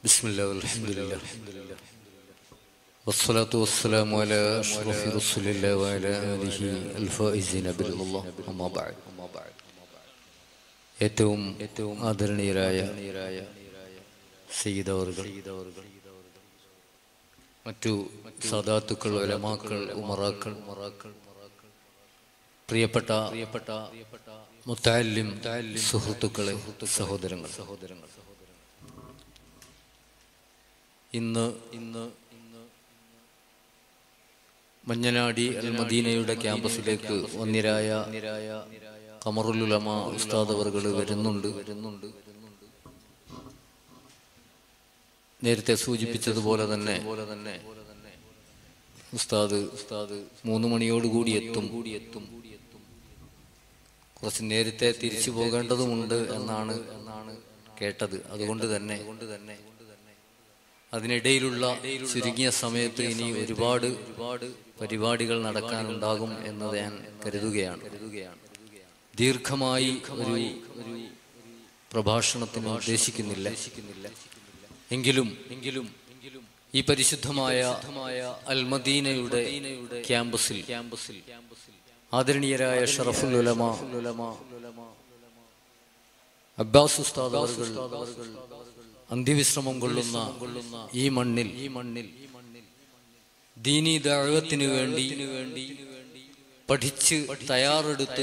بسم الله والحمد لله والصلاة والسلام على أشرف رسول الله وعلى آله الفائزين برضا الله أما بعد ഏറ്റവും ഏറ്റവും ആദരണീയരായ സയ്യിദവറുകൾ മറ്റു സാദാത്തുക്കൾ ഒലമാക്കൾ ഉമറാക്കൾ മറാക്കൾ പ്രിയപ്പെട്ട പ്രിയപ്പെട്ട മുത്താലിം സുഹൃത്തുക്കളെ സഹോദരങ്ങൾ സഹോദരങ്ങൾ ഇന്ന് ഇന്ന് മഞ്ഞനാടി അൽ മദീനയുടെ ക്യാമ്പസിലേക്ക് വന്നിരായ കമറുലുലമ ഉസ്താദ് അവർകൾ വരുന്നുണ്ട് വരുന്നുണ്ട് നേരത്തെ സൂചിപ്പിച്ചതുപോലെ തന്നെ പോലെ തന്നെ ഉസ്താദ് ഉസ്താദ് മൂന്ന് മണിയോടുകൂടി എത്തും കൂടി എത്തും കുറച്ച് നേരത്തെ തിരിച്ചു പോകേണ്ടതുമുണ്ട് എന്നാണ് എന്നാണ് കേട്ടത് അതുകൊണ്ട് തന്നെ കൊണ്ട് തന്നെ അതിനിടയിലുള്ള ചുരുങ്ങിയ സമയത്ത് ഇനി ഒരുപാട് ഒരുപാട് പരിപാടികൾ നടക്കാനുണ്ടാകും എന്നത് ഞാൻ കരുതുകയാണ് കരുതുകയാണ് ദീർഘമായി ഒരു ഒരു പ്രഭാഷണത്തിന് ഉദ്ദേശിക്കുന്നില്ല എങ്കിലും എങ്കിലും ഈ പരിശുദ്ധമായ അൽമദീനയുടെ ക്യാമ്പസിൽ ക്യാമ്പസിൽ ആദരണീയരായ ഷറഫുൽ ഉലമ ഉലമ അബ്ബാസ് ഉസ്താദ് അവർകൾ അന്ത്യവിശ്രമം കൊള്ളുന്ന ഈ മണ്ണിൽ ഈ മണ്ണിൽ ദീനി ദഴവത്തിന് വേണ്ടി വേണ്ടി പഠിച്ച് തയ്യാറെടുത്ത്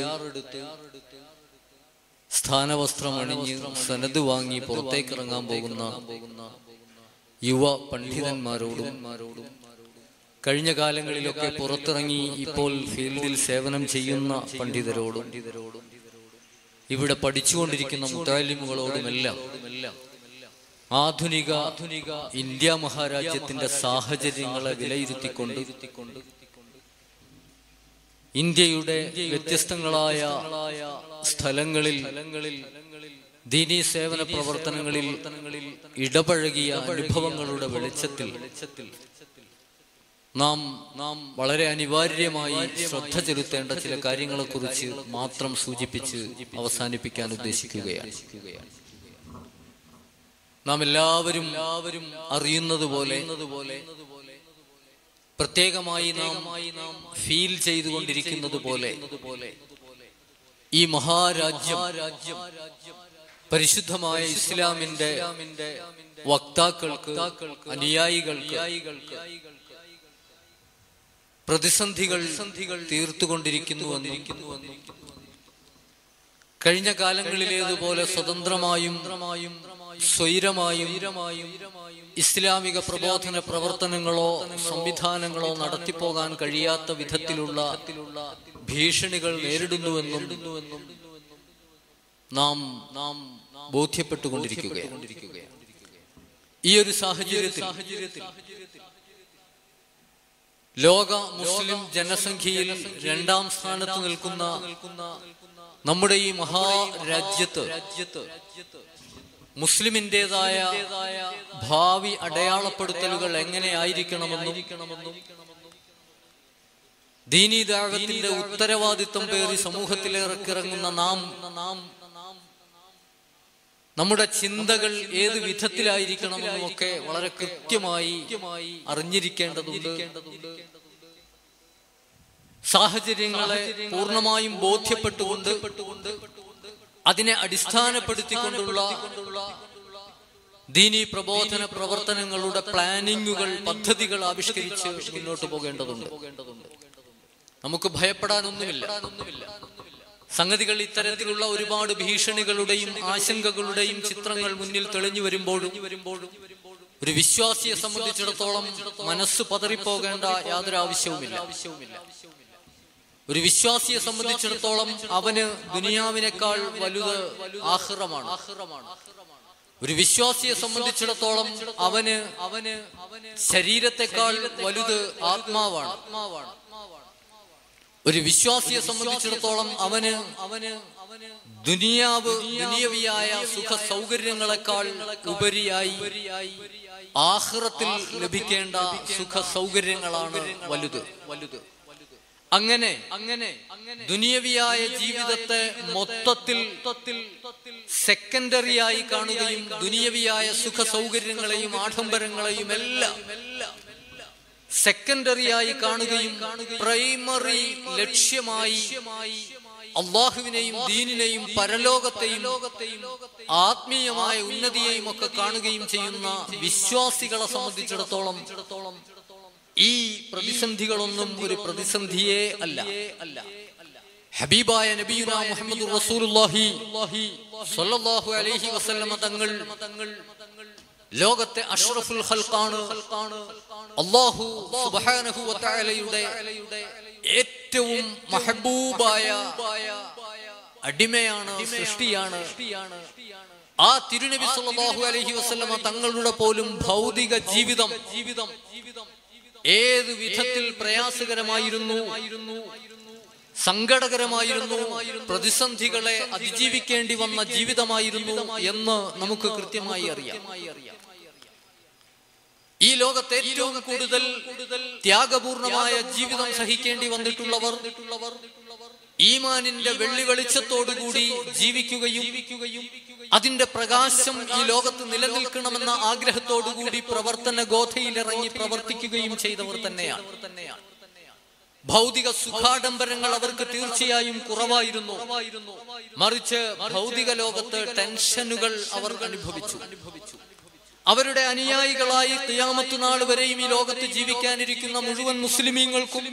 സ്ഥാനവസ്ത്രം അണിഞ്ഞ് സനത് വാങ്ങി പുറത്തേക്ക് ഇറങ്ങാൻ പോകുന്ന യുവ പണ്ഡിതന്മാരോടും കഴിഞ്ഞ കാലങ്ങളിലൊക്കെ പുറത്തിറങ്ങി ഇപ്പോൾ ഫീൽഡിൽ സേവനം ചെയ്യുന്ന പണ്ഡിതരോടും ഇവിടെ പഠിച്ചുകൊണ്ടിരിക്കുന്ന മുത്താലിമുകളോടുമെല്ലാം ആധുനിക ആധുനിക ഇന്ത്യ മഹാരാജ്യത്തിന്റെ സാഹചര്യങ്ങളെ വിലയിരുത്തിക്കൊണ്ട് ഇന്ത്യയുടെ വ്യത്യസ്തങ്ങളായ സ്ഥലങ്ങളിൽ ദീനീ സേവന പ്രവർത്തനങ്ങളിൽ ഇടപഴകിയ അനുഭവങ്ങളുടെ വെളിച്ചത്തിൽ നാം നാം വളരെ അനിവാര്യമായി ശ്രദ്ധ ചെലുത്തേണ്ട ചില കാര്യങ്ങളെക്കുറിച്ച് മാത്രം സൂചിപ്പിച്ച് അവസാനിപ്പിക്കാൻ ഉദ്ദേശിക്കുകയാണ് നാം എല്ലാവരും എല്ലാവരും അറിയുന്നത് പോലെ പ്രത്യേകമായി നാം ഫീൽ ചെയ്തുകൊണ്ടിരിക്കുന്നത് പോലെ ഈ മഹാരാജ്യം പരിശുദ്ധമായ ഇസ്ലാമിന്റെ വക്താക്കൾക്ക് അനുയായികൾക്ക് പ്രതിസന്ധികൾ തീർത്തുകൊണ്ടിരിക്കുന്നുവെന്നും കഴിഞ്ഞ കാലങ്ങളിലേതുപോലെ സ്വതന്ത്രമായും സ്വൈരമായും ഇസ്ലാമിക പ്രബോധന പ്രവർത്തനങ്ങളോ സംവിധാനങ്ങളോ നടത്തിപ്പോകാൻ കഴിയാത്ത വിധത്തിലുള്ള ഭീഷണികൾ നേരിടുന്നുവെന്നും നാം നാം ബോധ്യപ്പെട്ടുകൊണ്ടിരിക്കുകയാണ് ഈ ഒരു സാഹചര്യത്തിൽ ലോക മുസ്ലിം ജനസംഖ്യയിൽ രണ്ടാം സ്ഥാനത്ത് നിൽക്കുന്ന നമ്മുടെ ഈ മഹാരാജ്യത്ത് മുസ്ലിമിൻ്റെതായ ഭാവി അടയാളപ്പെടുത്തലുകൾ എങ്ങനെയായിരിക്കണമെന്നും ദീനീദാഴത്തിന്റെ ഉത്തരവാദിത്വം പേറി സമൂഹത്തിലിറക്കിറങ്ങുന്ന നാം നാം നമ്മുടെ ചിന്തകൾ ഏത് വിധത്തിലായിരിക്കണമെന്നും ഒക്കെ വളരെ കൃത്യമായി അറിഞ്ഞിരിക്കേണ്ടതുണ്ട് സാഹചര്യങ്ങളെ പൂർണ്ണമായും ബോധ്യപ്പെട്ടുകൊണ്ട് അതിനെ അടിസ്ഥാനപ്പെടുത്തിക്കൊണ്ടുള്ള ദീനി പ്രബോധന പ്രവർത്തനങ്ങളുടെ പ്ലാനിങ്ങുകൾ പദ്ധതികൾ ആവിഷ്കരിച്ച് മുന്നോട്ട് പോകേണ്ടതുണ്ട് നമുക്ക് ഭയപ്പെടാനൊന്നുമില്ല സംഗതികൾ ഇത്തരത്തിലുള്ള ഒരുപാട് ഭീഷണികളുടെയും ആശങ്കകളുടെയും ചിത്രങ്ങൾ മുന്നിൽ തെളിഞ്ഞു വരുമ്പോഴും ഒരു വിശ്വാസിയെ സംബന്ധിച്ചിടത്തോളം മനസ്സ് പതറിപ്പോകേണ്ട യാതൊരു ആവശ്യവുമില്ല ഒരു വിശ്വാസിയെ സംബന്ധിച്ചിടത്തോളം അവന് ദുനിയാവിനേക്കാൾ വലുത് ആഹ്റമാണ് ഒരു വിശ്വാസിയെ സംബന്ധിച്ചിടത്തോളം അവന് അവന് ശരീരത്തെക്കാൾ വലുത് ആത്മാവാണ് ഒരു വിശ്വാസിയെ സംബന്ധിച്ചിടത്തോളം അവന് അവന് ദുനിയാവ് ദുനിയവിയായ സുഖ സൗകര്യങ്ങളെക്കാൾ ഉപരിയായി ആഹ്റത്തിൽ ലഭിക്കേണ്ട സുഖ സൗകര്യങ്ങളാണ് വലുത് വലുത് അങ്ങനെ അങ്ങനെ ദുനിയവിയായ ജീവിതത്തെ മൊത്തത്തിൽ സെക്കൻഡറിയായി കാണുകയും ദുനിയവിയായ സുഖ സൗകര്യങ്ങളെയും ആഡംബരങ്ങളെയും എല്ലാം സെക്കൻഡറിയായി കാണുകയും പ്രൈമറി ലക്ഷ്യമായി അള്ളാഹുവിനെയും ദീനിനെയും പരലോകത്തെയും ആത്മീയമായ ഉന്നതിയെയും ഒക്കെ കാണുകയും ചെയ്യുന്ന വിശ്വാസികളെ സംബന്ധിച്ചിടത്തോളം ഈ പ്രതിസന്ധികളൊന്നും ഒരു പ്രതിസന്ധിയേ അല്ല അല്ല ഹബീബായ നബിയുന മുഹമ്മദ് റസൂലുള്ളാഹി സ്വല്ലല്ലാഹു അലൈഹി വസല്ലമ തങ്ങൾ ലോകത്തെ അഷ്റഫുൽ ഖൽഖാണ് അല്ലാഹു സുബ്ഹാനഹു വ തആലയുടെ ഏറ്റവും മഹബൂബായ അടിമയാണ് സൃഷ്ടിയാണ് ആ തിരുനബി സല്ലല്ലാഹു അലൈഹി വസല്ലമ തങ്ങളുടെ പോലും ഭൗതിക ജീവിതം ജീവിതം ഏത് വിധത്തിൽ പ്രയാസകരമായിരുന്നു സങ്കടകരമായിരുന്നു പ്രതിസന്ധികളെ അതിജീവിക്കേണ്ടി വന്ന ജീവിതമായിരുന്നു എന്ന് നമുക്ക് കൃത്യമായി അറിയാം ഈ ലോകത്തെ ഏറ്റവും കൂടുതൽ ത്യാഗപൂർണമായ ജീവിതം സഹിക്കേണ്ടി വന്നിട്ടുള്ളവർ ഈമാനിന്റെ വെള്ളി വെളിച്ചത്തോടുകൂടി ജീവിക്കുകയും അതിന്റെ പ്രകാശം ഈ ലോകത്ത് നിലനിൽക്കണമെന്ന ആഗ്രഹത്തോടുകൂടി പ്രവർത്തന ഗോധയിലിറങ്ങി പ്രവർത്തിക്കുകയും ചെയ്തവർ തന്നെയാണ് ഭൗതിക സുഖാഡംബരങ്ങൾ അവർക്ക് തീർച്ചയായും കുറവായിരുന്നു മറിച്ച് ഭൗതിക ലോകത്ത് ടെൻഷനുകൾ അവർ അനുഭവിച്ചു അവരുടെ അനുയായികളായി തിയാമത്തു നാൾ വരെയും ഈ ലോകത്ത് ജീവിക്കാനിരിക്കുന്ന മുഴുവൻ മുസ്ലിമീങ്ങൾക്കും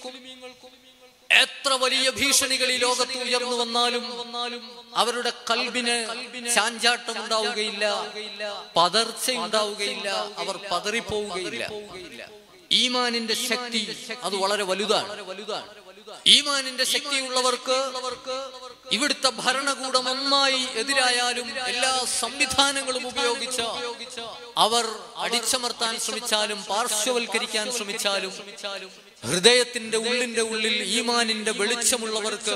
എത്ര വലിയ ഭീഷണികൾ ഈ ലോകത്ത് ഉയർന്നു വന്നാലും അവരുടെ കൽബിന് ചാഞ്ചാട്ടം ഉണ്ടാവുകയില്ല പതർച്ച ഉണ്ടാവുകയില്ല അവർ പതറിപ്പോവുകയില്ല ഈമാനിന്റെ ശക്തി അത് വളരെ വലുതാണ് ഈമാനിന്റെ ശക്തിയുള്ളവർക്ക് ഇവിടുത്തെ ഭരണകൂടം ഒന്നായി എതിരായാലും എല്ലാ സംവിധാനങ്ങളും ഉപയോഗിച്ച് അവർ അടിച്ചമർത്താൻ ശ്രമിച്ചാലും പാർശ്വവൽക്കരിക്കാൻ ശ്രമിച്ചാലും ഹൃദയത്തിന്റെ ഉള്ളിന്റെ ഉള്ളിൽ ഈമാനിന്റെ വെളിച്ചമുള്ളവർക്ക്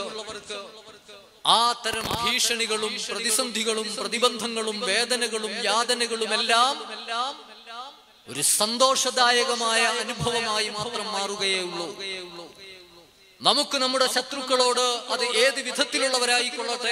ആ തരം ഭീഷണികളും പ്രതിസന്ധികളും പ്രതിബന്ധങ്ങളും വേദനകളും യാതനകളും എല്ലാം ഒരു സന്തോഷദായകമായ അനുഭവമായി മാത്രം മാറുകയേ ഉള്ളൂ നമുക്ക് നമ്മുടെ ശത്രുക്കളോട് അത് ഏത് വിധത്തിലുള്ളവരായിക്കൊള്ളട്ടെ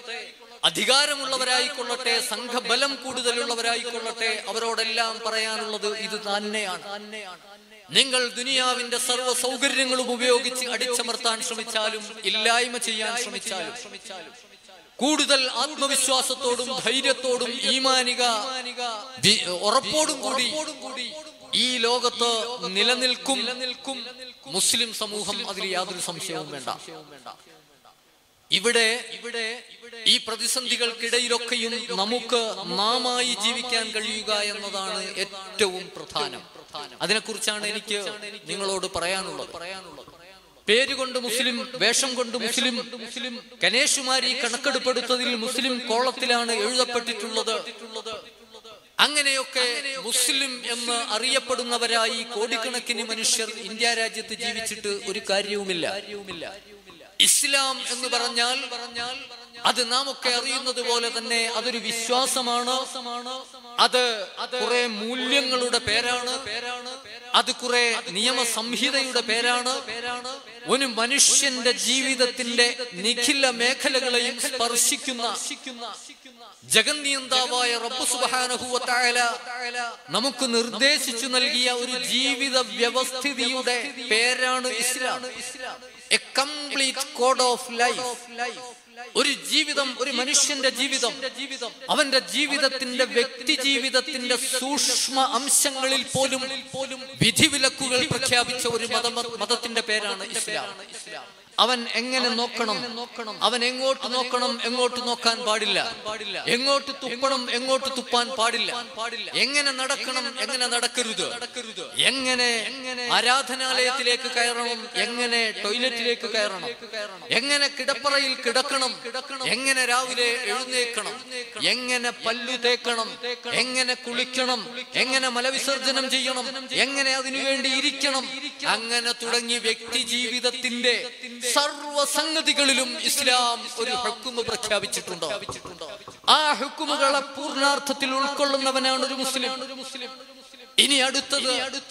അധികാരമുള്ളവരായിക്കൊള്ളട്ടെ സംഘബലം കൂടുതലുള്ളവരായിക്കൊള്ളട്ടെ അവരോടെല്ലാം പറയാനുള്ളത് ഇത് തന്നെയാണ് നിങ്ങൾ ദുനിയാവിന്റെ സർവ്വ സൗകര്യങ്ങളും ഉപയോഗിച്ച് അടിച്ചമർത്താൻ ശ്രമിച്ചാലും ഇല്ലായ്മ ചെയ്യാൻ ശ്രമിച്ചാലും കൂടുതൽ ആത്മവിശ്വാസത്തോടും ധൈര്യത്തോടും ഈമാനിക വി- ഉറപ്പോടും കൂടി ഈ ലോകത്ത് നിലനിൽക്കും നിലനിൽക്കും മുസ്ലിം സമൂഹം അതിൽ യാതൊരു സംശയവും വേണ്ട ഇവിടെ ഇവിടെ ഈ പ്രതിസന്ധികൾക്കിടയിലൊക്കെയും നമുക്ക് നാമായി ജീവിക്കാൻ കഴിയുക എന്നതാണ് ഏറ്റവും പ്രധാനം അതിനെക്കുറിച്ചാണ് എനിക്ക് നിങ്ങളോട് പറയാനുള്ളത് പറയാനുള്ളത് പേരുകൊണ്ട് മുസ്ലിം വേഷം കൊണ്ട് മുസ്ലിം മുസ്ലിം കനേഷുമാരി കണക്കെടുപ്പെടുത്തതിൽ മുസ്ലിം കോളത്തിലാണ് എഴുതപ്പെട്ടിട്ടുള്ളത് അങ്ങനെയൊക്കെ മുസ്ലിം എന്ന് അറിയപ്പെടുന്നവരായി കോടിക്കണക്കിന് മനുഷ്യർ ഇന്ത്യ രാജ്യത്ത് ജീവിച്ചിട്ട് ഒരു കാര്യവുമില്ല ഇസ്ലാം എന്ന് പറഞ്ഞാൽ പറഞ്ഞാൽ അത് നാം ഒക്കെ അറിയുന്നത് പോലെ തന്നെ അതൊരു വിശ്വാസമാണ് അത് കുറെ മൂല്യങ്ങളുടെ പേരാണ് പേരാണ് അത് കുറെ നിയമസംഹിതയുടെ പേരാണ് ഒരു മനുഷ്യന്റെ ജീവിതത്തിന്റെ നിഖില മേഖലകളെയും സ്പർശിക്കുന്ന ജഗന്നിയന്താവായ റബ്ബു സുബ്ഹാനഹു വ തആല നമുക്ക് നിർദ്ദേശിച്ചു നൽകിയ ഒരു ജീവിത വ്യവസ്ഥിതിയുടെ പേരാണ് Islam a complete code of life ഒരു ജീവിതം ഒരു മനുഷ്യന്റെ ജീവിതം അവന്റെ ജീവിതത്തിന്റെ വ്യക്തി ജീവിതത്തിന്റെ സൂക്ഷ്മ അംശങ്ങളിൽ പോലും പോലും വിധിവിലക്കുകൾ പ്രഖ്യാപിച്ച ഒരു മത മതത്തിന്റെ പേരാണ് ഇസ്ലാം അവൻ എങ്ങനെ നോക്കണം നോക്കണം അവൻ എങ്ങോട്ട് നോക്കണം എങ്ങോട്ട് നോക്കാൻ പാടില്ല പാടില്ല എങ്ങോട്ട് തുപ്പണം എങ്ങോട്ട് തുപ്പാൻ പാടില്ല പാടില്ല എങ്ങനെ നടക്കണം എങ്ങനെ നടക്കരുത് നടക്കരുത് എങ്ങനെ ആരാധനാലയത്തിലേക്ക് കയറണം എങ്ങനെ ടോയ്ലറ്റിലേക്ക് കയറണം എങ്ങനെ കിടപ്പറയിൽ കിടക്കണം എങ്ങനെ രാവിലെ എഴുന്നേക്കണം എങ്ങനെ പല്ലു തേക്കണം എങ്ങനെ കുളിക്കണം എങ്ങനെ മലവിസർജനം ചെയ്യണം എങ്ങനെ അതിനുവേണ്ടി ഇരിക്കണം അങ്ങനെ തുടങ്ങി വ്യക്തി ജീവിതത്തിന്റെ സർവസംഗതികളിലും ഇസ്ലാം ഒരു ഹുക്കുമ് പ്രഖ്യാപിച്ചിട്ടുണ്ട് ആ ഹുക്കുമുകളെ പൂർണ്ണാർത്ഥത്തിൽ ഉൾക്കൊള്ളുന്നവനാണ് ഒരു മുസ്ലിം ഇനി അടുത്തത്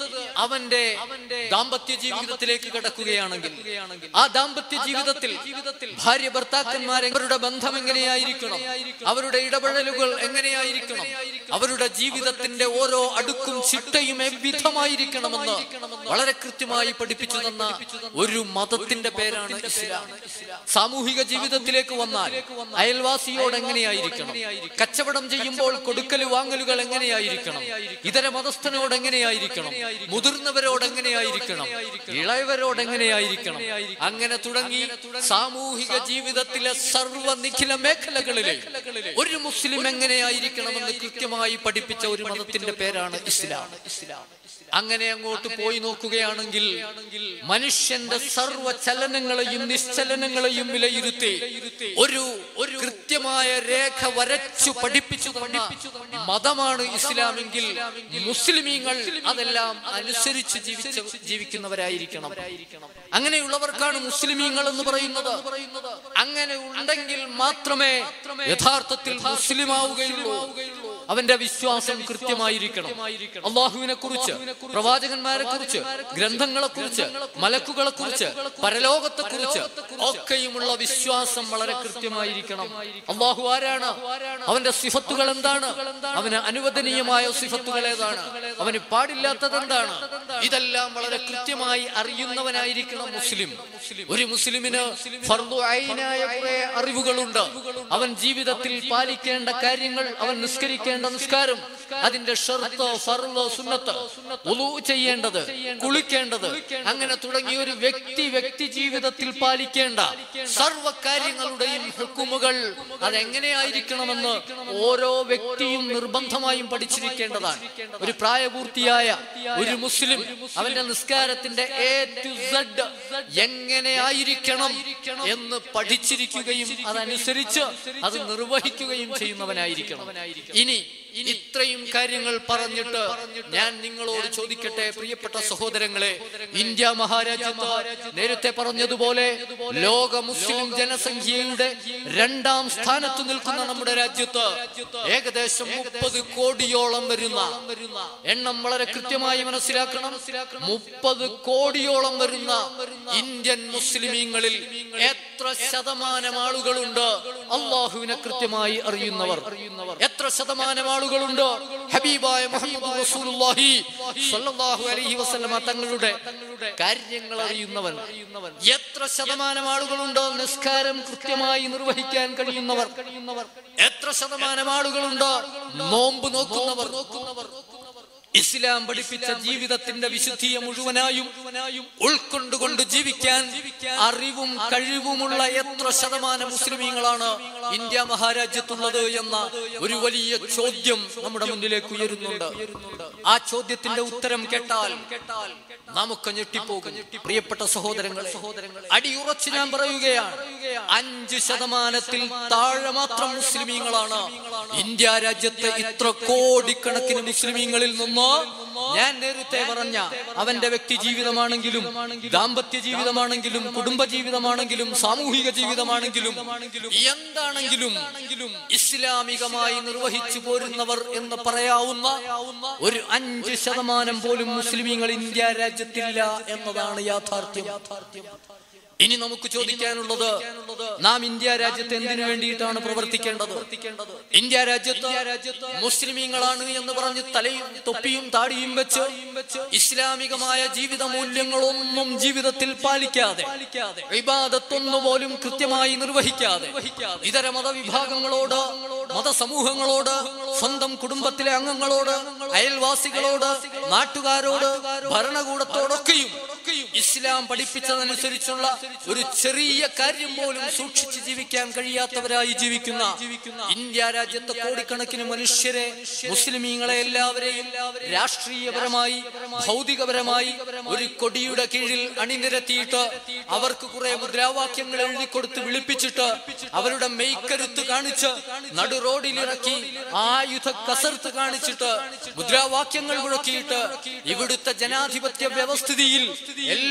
അവന്റെ ദാമ്പത്യ ജീവിതത്തിലേക്ക് കടക്കുകയാണെങ്കിൽ ആ ദാമ്പത്യ ജീവിതത്തിൽ ഭാര്യ ഭർത്താക്കന്മാർ അവരുടെ ബന്ധം എങ്ങനെയായിരിക്കണം അവരുടെ ഇടപെടലുകൾ എങ്ങനെയായിരിക്കണം അവരുടെ ജീവിതത്തിന്റെ ഓരോ അടുക്കും ചിട്ടയും എவ்விധമായിരിക്കണമെന്ന് വളരെ കൃത്യമായി പഠിപ്പിച്ചു തന്ന ഒരു മതത്തിന്റെ പേരാണ് ഇസ്ലാം സാമൂഹിക ജീവിതത്തിലേക്ക് വന്നാൽ അയൽവാസിയോട് എങ്ങനെയായിരിക്കണം കച്ചവടം ചെയ്യുമ്പോൾ കൊടുക്കൽ വാങ്ങലുകൾ എങ്ങനെയായിരിക്കണം ഇതര മതസ്ഥനോട് എങ്ങനെയായിരിക്കണം മുതിർന്നവരോട് എങ്ങനെയായിരിക്കണം ഇളയവരോട് എങ്ങനെയായിരിക്കണം അങ്ങനെ തുടങ്ങി സാമൂഹിക ജീവിതത്തിലെ സർവ്വ നിഖില മേഖലകളിലെ ഒരു മുസ്ലിം എങ്ങനെയായിരിക്കണമെന്ന് കൃത്യമായി പഠിപ്പിച്ച ഒരു മതത്തിന്റെ പേരാണ് ഇസ്ലാം അങ്ങനെ അങ്ങോട്ട് പോയി നോക്കുകയാണെങ്കിൽ മനുഷ്യന്റെ സർവ്വ ചലനങ്ങളെയും നിശ്ചലനങ്ങളെയും വിലയിരുത്തി ഒരു ഒരു കൃത്യമായ രേഖ വരച്ചു പഠിപ്പിച്ചു തന്ന മതമാണ് ഇസ്ലാമെങ്കിൽ മുസ്ലിമീങ്ങൾ അതെല്ലാം അനുസരിച്ച് ജീവിച്ച ജീവിക്കുന്നവരായിരിക്കണം അങ്ങനെയുള്ളവർക്കാണ് മുസ്ലിമീങ്ങൾ എന്ന് പറയുന്നത് അങ്ങനെ ഉണ്ടെങ്കിൽ മാത്രമേ യഥാർത്ഥത്തിൽ മുസ്ലിം ആവുകയുള്ളൂ അവന്റെ വിശ്വാസം കൃത്യമായിരിക്കണം അള്ളാഹുവിനെ കുറിച്ച് പ്രവാചകന്മാരെ കുറിച്ച് ഗ്രന്ഥങ്ങളെ കുറിച്ച് മലക്കുകളെ കുറിച്ച് പരലോകത്തെ കുറിച്ച് ഒക്കെയുമുള്ള വിശ്വാസം വളരെ കൃത്യമായിരിക്കണം അള്ളാഹു ആരാണ് അവന്റെ സിഫത്തുകൾ എന്താണ് അവന് അനുവദനീയമായ സിഫത്തുകൾ ഏതാണ് അവന് പാടില്ലാത്തത് എന്താണ് ഇതെല്ലാം വളരെ കൃത്യമായി അറിയുന്നവനായിരിക്കണം മുസ്ലിം ഒരു മുസ്ലിമിന് ഫർദു ഐനായ കുറെ അറിവുകളുണ്ട് അവൻ ജീവിതത്തിൽ പാലിക്കേണ്ട കാര്യങ്ങൾ അവൻ നിസ്കരിക്കേണ്ട നിസ്കാരം അതിന്റെ ഷർത്ത് ഫർള് സുന്നത്ത് ഉളു ചെയ്യേണ്ടത് കുളിക്കേണ്ടത് അങ്ങനെ തുടങ്ങിയ ഒരു വ്യക്തി വ്യക്തി ജീവിതത്തിൽ പാലിക്കേണ്ട സർവ കാര്യങ്ങളുടെയും ഹുക്കുമുകൾ അതെങ്ങനെയായിരിക്കണമെന്ന് ഓരോ വ്യക്തിയും നിർബന്ധമായും പഠിച്ചിരിക്കേണ്ടതാണ് ഒരു പ്രായപൂർത്തിയായ ഒരു മുസ്ലിം അവന്റെ നിസ്കാരത്തിന്റെ എ ടു സെഡ് എങ്ങനെയായിരിക്കണം എന്ന് പഠിച്ചിരിക്കുകയും അതനുസരിച്ച് അത് നിർവഹിക്കുകയും ചെയ്യുന്നവനായിരിക്കണം ഇനി ഇത്രയും കാര്യങ്ങൾ പറഞ്ഞിട്ട് ഞാൻ നിങ്ങളോട് ചോദിക്കട്ടെ പ്രിയപ്പെട്ട സഹോദരങ്ങളെ ഇന്ത്യ മഹാരാജ്യത്ത് നേരത്തെ പറഞ്ഞതുപോലെ ലോക മുസ്ലിം ജനസംഖ്യയുടെ രണ്ടാം സ്ഥാനത്ത് നിൽക്കുന്ന നമ്മുടെ രാജ്യത്ത് ഏകദേശം മുപ്പത് കോടിയോളം വരുന്ന എണ്ണം വളരെ കൃത്യമായി മനസ്സിലാക്കണം മുപ്പത് കോടിയോളം വരുന്ന ഇന്ത്യൻ മുസ്ലിമീങ്ങളിൽ എത്ര ശതമാനം ആളുകളുണ്ട് അള്ളാഹുവിനെ കൃത്യമായി അറിയുന്നവർ എത്ര ശതമാനം ആളുകളുണ്ട് ഹബീബായ മുഹമ്മദ് റസൂലുള്ളാഹി സ്വല്ലല്ലാഹു അലൈഹി വസല്ലമ തങ്ങളുടെ കാര്യങ്ങൾ അറിയുന്നവൻ എത്ര ശതമാനം ആളുകളുണ്ട് നിസ്കാരം കൃത്യമായി നിർവഹിക്കാൻ കഴിയുന്നവർ എത്ര ശതമാനം ആളുകളുണ്ട് നോമ്പ് നോക്കുന്നവർ നോക്കുന്നവർ ഇസ്ലാം പഠിപ്പിച്ച ജീവിതത്തിന്റെ വിശുദ്ധിയെ മുഴുവനായും ഉൾക്കൊണ്ടുകൊണ്ട് ജീവിക്കാൻ അറിവും കഴിവുമുള്ള എത്ര ശതമാനം മുസ്ലിമീങ്ങളാണ് ഇന്ത്യ മഹാരാജ്യത്തുള്ളത് എന്ന ഒരു വലിയ ചോദ്യം നമ്മുടെ മുന്നിലേക്ക് ഉയരുന്നുണ്ട് ആ ചോദ്യത്തിന്റെ ഉത്തരം കേട്ടാൽ നമുക്ക് ഞെട്ടിപ്പോകും പ്രിയപ്പെട്ട സഹോദരങ്ങളെ അടിയുറച്ച് ഞാൻ പറയുകയാണ് അഞ്ച് ശതമാനത്തിൽ താഴെ മാത്രം മുസ്ലിമീങ്ങളാണ് ഇന്ത്യ രാജ്യത്തെ ഇത്ര കോടിക്കണക്കിന് മുസ്ലിമീങ്ങളിൽ നിന്ന് ഞാൻ നേരത്തെ പറഞ്ഞ അവന്റെ വ്യക്തി ജീവിതമാണെങ്കിലും ദാമ്പത്യ ജീവിതമാണെങ്കിലും കുടുംബ ജീവിതമാണെങ്കിലും സാമൂഹിക ജീവിതമാണെങ്കിലും എന്താണെങ്കിലും ഇസ്ലാമികമായി നിർവഹിച്ചു പോരുന്നവർ എന്ന് പറയാവുന്ന ഒരു അഞ്ച് ശതമാനം പോലും മുസ്ലിമീങ്ങൾ ഇന്ത്യ രാജ്യത്തില്ല എന്നതാണ് യാഥാർത്ഥ്യം ഇനി നമുക്ക് ചോദിക്കാനുള്ളത് നാം ഇന്ത്യ രാജ്യത്ത് എന്തിനു വേണ്ടിയിട്ടാണ് പ്രവർത്തിക്കേണ്ടത് ഇന്ത്യ രാജ്യത്ത് മുസ്ലിമീങ്ങളാണ് എന്ന് പറഞ്ഞ് തലയും തൊപ്പിയും താടിയും വെച്ച് ഇസ്ലാമികമായ ജീവിത മൂല്യങ്ങളൊന്നും ജീവിതത്തിൽ പാലിക്കാതെ വിവാദത്തൊന്നുപോലും കൃത്യമായി നിർവഹിക്കാതെ ഇതര മതവിഭാഗങ്ങളോട് മതസമൂഹങ്ങളോട് സ്വന്തം കുടുംബത്തിലെ അംഗങ്ങളോട് അയൽവാസികളോട് നാട്ടുകാരോട് ഭരണകൂടത്തോടൊക്കെയും ഇസ്ലാം പഠിപ്പിച്ചതനുസരിച്ചുള്ള ഒരു ചെറിയ കാര്യം പോലും സൂക്ഷിച്ച് ജീവിക്കാൻ കഴിയാത്തവരായി ജീവിക്കുന്ന ഇന്ത്യ രാജ്യത്തെ കോടിക്കണക്കിന് മനുഷ്യരെ മുസ്ലിമീങ്ങളെ എല്ലാവരെയും രാഷ്ട്രീയപരമായി ഭൗതികപരമായി ഒരു കൊടിയുടെ കീഴിൽ അണിനിരത്തിയിട്ട് അവർക്ക് കുറെ മുദ്രാവാക്യങ്ങൾ എഴുതി കൊടുത്ത് വിളിപ്പിച്ചിട്ട് അവരുടെ മെയ്ക്കരുത്ത് കാണിച്ച് നടു റോഡിലിറക്കി ആയുധ കസർത്ത് കാണിച്ചിട്ട് മുദ്രാവാക്യങ്ങൾ മുഴക്കിയിട്ട് ഇവിടുത്തെ ജനാധിപത്യ വ്യവസ്ഥിതിയിൽ എല്ലാ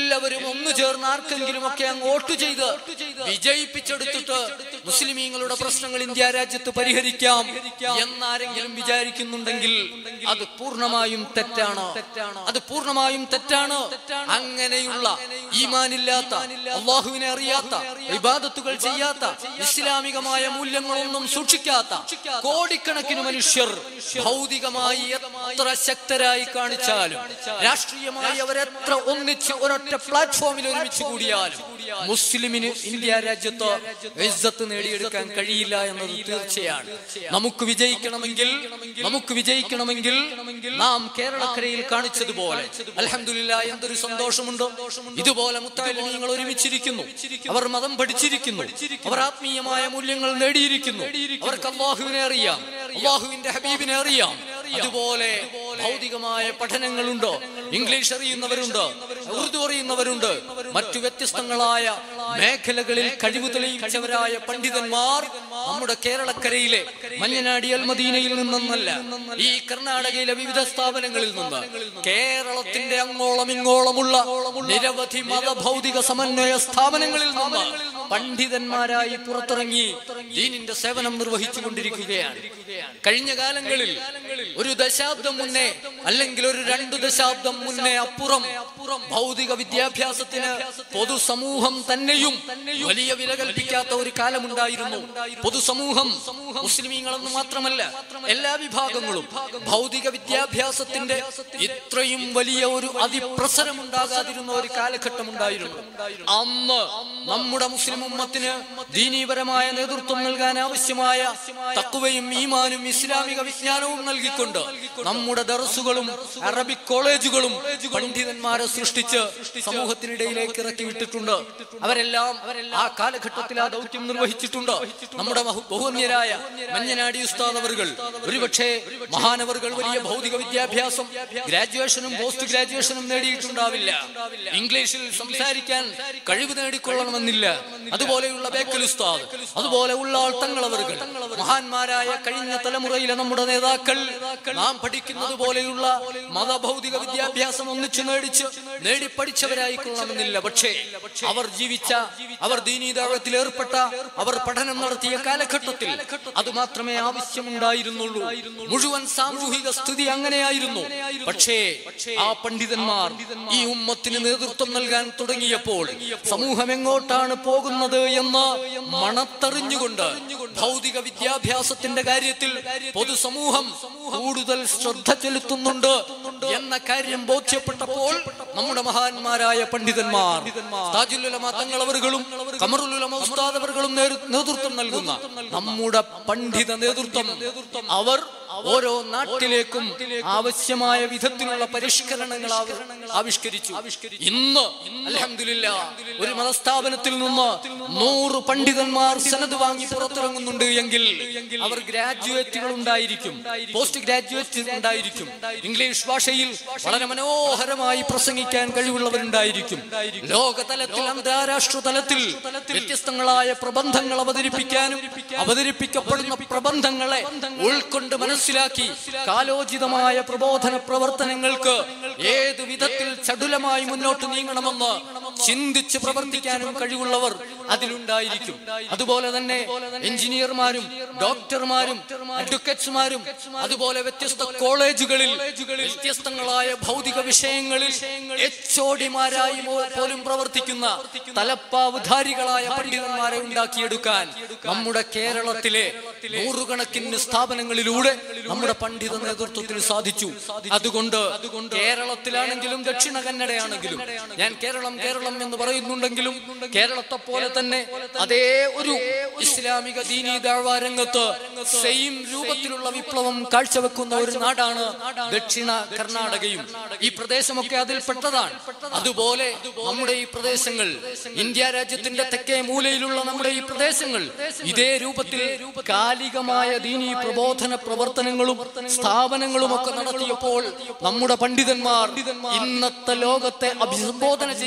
എല്ലാവരും ഒന്നു ചേർന്ന് ആർക്കെങ്കിലും ഒക്കെ അങ്ങ് വോട്ട് ചെയ്ത് വിജയിപ്പിച്ചെടുത്തിട്ട് മുസ്ലിമീങ്ങളുടെ പ്രശ്നങ്ങൾ ഇന്ത്യ രാജ്യത്ത് പരിഹരിക്കാം എന്നാരെങ്കിലും വിചാരിക്കുന്നുണ്ടെങ്കിൽ അത് പൂർണ്ണമായും തെറ്റാണ് അത് പൂർണ്ണമായും തെറ്റാണ് അങ്ങനെയുള്ള ഈമാനില്ലാത്ത അള്ളാഹുവിനെ അറിയാത്ത ഇബാദത്തുകൾ ചെയ്യാത്ത ഇസ്ലാമികമായ മൂല്യങ്ങളൊന്നും സൂക്ഷിക്കാത്ത കോടിക്കണക്കിന് മനുഷ്യർ ഭൗതികമായി എത്ര ശക്തരായി കാണിച്ചാലും രാഷ്ട്രീയമായി അവരെത്ര ഒന്നിച്ച് ഒരൊറ്റ പ്ലാറ്റ്ഫോമിൽ ഒരുമിച്ച് കൂടിയാലും മുസ്ലിമിന് ഇന്ത്യ രാജ്യത്ത് ഇസ്സത്ത് നേടിയെടുക്കാൻ കഴിയില്ല എന്നത് തീർച്ചയാണ് നമുക്ക് വിജയിക്കണമെങ്കിൽ നമുക്ക് വിജയിക്കണമെങ്കിൽ നാം കേരളക്കരയിൽ കാണിച്ചതുപോലെ അലഹമില്ല എന്തൊരു സന്തോഷമുണ്ട് ഇതുപോലെ മുത്താലിങ്ങൾ ഒരുമിച്ചിരിക്കുന്നു അവർ മതം പഠിച്ചിരിക്കുന്നു അവർ ആത്മീയമായ മൂല്യങ്ങൾ നേടിയിരിക്കുന്നു അവർക്ക് അള്ളാഹുവിനെ അറിയാം അള്ളാഹുവിന്റെ ഹബീബിനെ അറിയാം അതുപോലെ ഭൗതികമായ പഠനങ്ങളുണ്ട് ഇംഗ്ലീഷ് അറിയുന്നവരുണ്ട് ഉറുദു അറിയുന്നവരുണ്ട് മറ്റു വ്യത്യസ്തങ്ങളായ മേഖലകളിൽ കഴിവ് തെളിയിച്ചവരായ പണ്ഡിതന്മാർ നമ്മുടെ കേരളക്കരയിലെ മഞ്ഞനാടി അൽമദീനയിൽ നിന്നല്ല ഈ കർണാടകയിലെ വിവിധ സ്ഥാപനങ്ങളിൽ നിന്ന് കേരളത്തിന്റെ അങ്ങോളം ഇങ്ങോളമുള്ള നിരവധി മതഭൗതിക സമന്വയ സ്ഥാപനങ്ങളിൽ നിന്ന് പണ്ഡിതന്മാരായി പുറത്തിറങ്ങി ദീനിന്റെ സേവനം നിർവഹിച്ചു കൊണ്ടിരിക്കുകയാണ് കഴിഞ്ഞ കാലങ്ങളിൽ ഒരു ദശാബ്ദം മുന്നേ അല്ലെങ്കിൽ ഒരു രണ്ടു ദശാബ്ദം മുന്നേ അപ്പുറം ഭൗതിക വിദ്യാഭ്യാസത്തിന് പൊതുസമൂഹം തന്നെയും വലിയ വില കൽപ്പിക്കാത്ത ഒരു കാലമുണ്ടായിരുന്നു പൊതുസമൂഹം മുസ്ലിമീങ്ങളെന്ന് മാത്രമല്ല എല്ലാ വിഭാഗങ്ങളും ഭൗതിക വിദ്യാഭ്യാസത്തിന്റെ ഇത്രയും വലിയ ഒരു അതിപ്രസരം ഉണ്ടാകാതിരുന്ന ഒരു കാലഘട്ടം ഉണ്ടായിരുന്നു അന്ന് നമ്മുടെ മുസ്ലിം ഉമ്മത്തിന് ദീനീപരമായ നേതൃത്വം നൽകാൻ ആവശ്യമായ തക്കുവയും ഈമാനും ഇസ്ലാമിക വിജ്ഞാനവും നൽകിക്കൊണ്ട് നമ്മുടെ ദർസുകളും അറബിക് കോളേജുകളും പണ്ഡിതന്മാരെ സൃഷ്ടിച്ച് സമൂഹത്തിനിടയിലേക്ക് ഇറക്കി വിട്ടിട്ടുണ്ട് അവരെല്ലാം ആ കാലഘട്ടത്തിൽ ആ ദൗത്യം നിർവഹിച്ചിട്ടുണ്ട് നമ്മുടെ ബഹു- ബഹുവന്യരായ മഞ്ഞനാടി ഉസ്താദ് അവർകൾ ഒരുപക്ഷെ മഹാനവറുകൾ വലിയ ഭൗതിക വിദ്യാഭ്യാസം ഗ്രാജുവേഷനും പോസ്റ്റ് ഗ്രാജുവേഷനും നേടിയിട്ടുണ്ടാവില്ല ഇംഗ്ലീഷിൽ സംസാരിക്കാൻ കഴിവ് നേടിക്കൊള്ളണമെന്നില്ല അതുപോലെയുള്ള ബേക്കൽ ഉസ്താദ് അതുപോലെ ഉള്ളാൾ തങ്ങളവറുകൾ മഹാന്മാരായ കഴിഞ്ഞ തലമുറയിലെ നമ്മുടെ നേതാക്കൾ നാം പഠിക്കുന്നത് പോലെയുള്ള മതഭൗതിക വിദ്യാഭ്യാസം ഒന്നിച്ചു നേടിച്ച് നേടി പഠിച്ചവരായിക്കൊള്ളണമെന്നില്ല പക്ഷേ അവർ ജീവിച്ച അവർ ദീനീതാഴത്തിൽ ഏർപ്പെട്ട അവർ പഠനം നടത്തിയ കാലഘട്ടത്തിൽ അത് മാത്രമേ ആവശ്യമുണ്ടായിരുന്നുള്ളൂ മുഴുവൻ സാമൂഹിക സ്ഥിതി അങ്ങനെയായിരുന്നു പക്ഷേ ആ പണ്ഡിതന്മാർ ഈ ഉമ്മത്തിന് നേതൃത്വം നൽകാൻ തുടങ്ങിയപ്പോൾ സമൂഹം എങ്ങോട്ടാണ് പോകുന്നത് എന്ന് മണത്തറിഞ്ഞുകൊണ്ട് ഭൗതിക വിദ്യാഭ്യാസത്തിന്റെ കാര്യത്തിൽ പൊതുസമൂഹം കൂടുതൽ ശ്രദ്ധ ചെലുത്തുന്നുണ്ട് എന്ന കാര്യം ബോധ്യപ്പെട്ടപ്പോൾ നമ്മുടെ മഹാന്മാരായ പണ്ഡിതന്മാർ താജുലുലമ തങ്ങളവറുകളും കമറുലുലമ ഉസ്താദവറുകളും നേതൃ- നേതൃത്വം നൽകുന്ന നമ്മുടെ പണ്ഡിത നേതൃത്വം അവർ ഓരോ നാട്ടിലേക്കും ആവശ്യമായ വിധത്തിലുള്ള പരിഷ്കരണങ്ങൾ അവർ ആവിഷ്കരിച്ചു ഇന്ന് അലഹമില്ല ഒരു മതസ്ഥാപനത്തിൽ നിന്ന് നൂറ് പണ്ഡിതന്മാർ സനത് വാങ്ങി പുറത്തിറങ്ങുന്നുണ്ട് എങ്കിൽ അവർ ഗ്രാജുവേറ്റുകൾ ഉണ്ടായിരിക്കും പോസ്റ്റ് ഗ്രാജുവേറ്റ് ഉണ്ടായിരിക്കും ഇംഗ്ലീഷ് ഭാഷയിൽ വളരെ മനോഹരമായി പ്രസംഗിക്കാൻ കഴിവുള്ളവരുണ്ടായിരിക്കും ലോകതലത്തിൽ അന്താരാഷ്ട്ര തലത്തിൽ വ്യത്യസ്തങ്ങളായ പ്രബന്ധങ്ങൾ അവതരിപ്പിക്കാനും അവതരിപ്പിക്കപ്പെടുന്ന പ്രബന്ധങ്ങളെ ഉൾക്കൊണ്ട് മനസ്സിലാക്കി കാലോചിതമായ പ്രബോധന പ്രവർത്തനങ്ങൾക്ക് ഏത് വിധത്തിൽ ചടുലമായി മുന്നോട്ട് നീങ്ങണമെന്ന് ചിന്തിച്ച് പ്രവർത്തിക്കാനും കഴിവുള്ളവർ അതിലുണ്ടായിരിക്കും അതുപോലെ തന്നെ എഞ്ചിനീയർമാരും ഡോക്ടർമാരും അഡ്വക്കേറ്റ്സുമാരും അതുപോലെ വ്യത്യസ്ത കോളേജുകളിൽ വ്യത്യസ്തങ്ങളായ ഭൗതിക വിഷയങ്ങളിൽ എച്ചോടിമാരായി പോലും പ്രവർത്തിക്കുന്ന തലപ്പാവുധാരികളായ പണ്ഡിതന്മാരെ ഉണ്ടാക്കിയെടുക്കാൻ നമ്മുടെ കേരളത്തിലെ നൂറുകണക്കിന് സ്ഥാപനങ്ങളിലൂടെ നമ്മുടെ പണ്ഡിത നേതൃത്വത്തിന് സാധിച്ചു അതുകൊണ്ട് കേരളത്തിലാണെങ്കിലും ദക്ഷിണ കന്നഡയാണെങ്കിലും ഞാൻ കേരളം കേരളം എന്ന് പറയുന്നുണ്ടെങ്കിലും കേരളത്തെ പോലെ തന്നെ അതേ ഒരു ഇസ്ലാമിക ദീനീ ദാഴ്വാ രംഗത്ത് സെയിം രൂപത്തിലുള്ള വിപ്ലവം കാഴ്ചവെക്കുന്ന ഒരു നാടാണ് ദക്ഷിണ കർണാടകയും ഈ പ്രദേശമൊക്കെ അതിൽപ്പെട്ടതാണ് അതുപോലെ നമ്മുടെ ഈ പ്രദേശങ്ങൾ ഇന്ത്യ രാജ്യത്തിന്റെ തെക്കേ മൂലയിലുള്ള നമ്മുടെ ഈ പ്രദേശങ്ങൾ ഇതേ രൂപത്തിൽ കാലികമായ ദീനീ പ്രബോധന പ്രവർത്തനങ്ങളും സ്ഥാപനങ്ങളും ഒക്കെ നടത്തിയപ്പോൾ നമ്മുടെ പണ്ഡിതന്മാർ ഇന്നത്തെ ലോകത്തെ അഭിസംബോധന ചെയ്യാൻ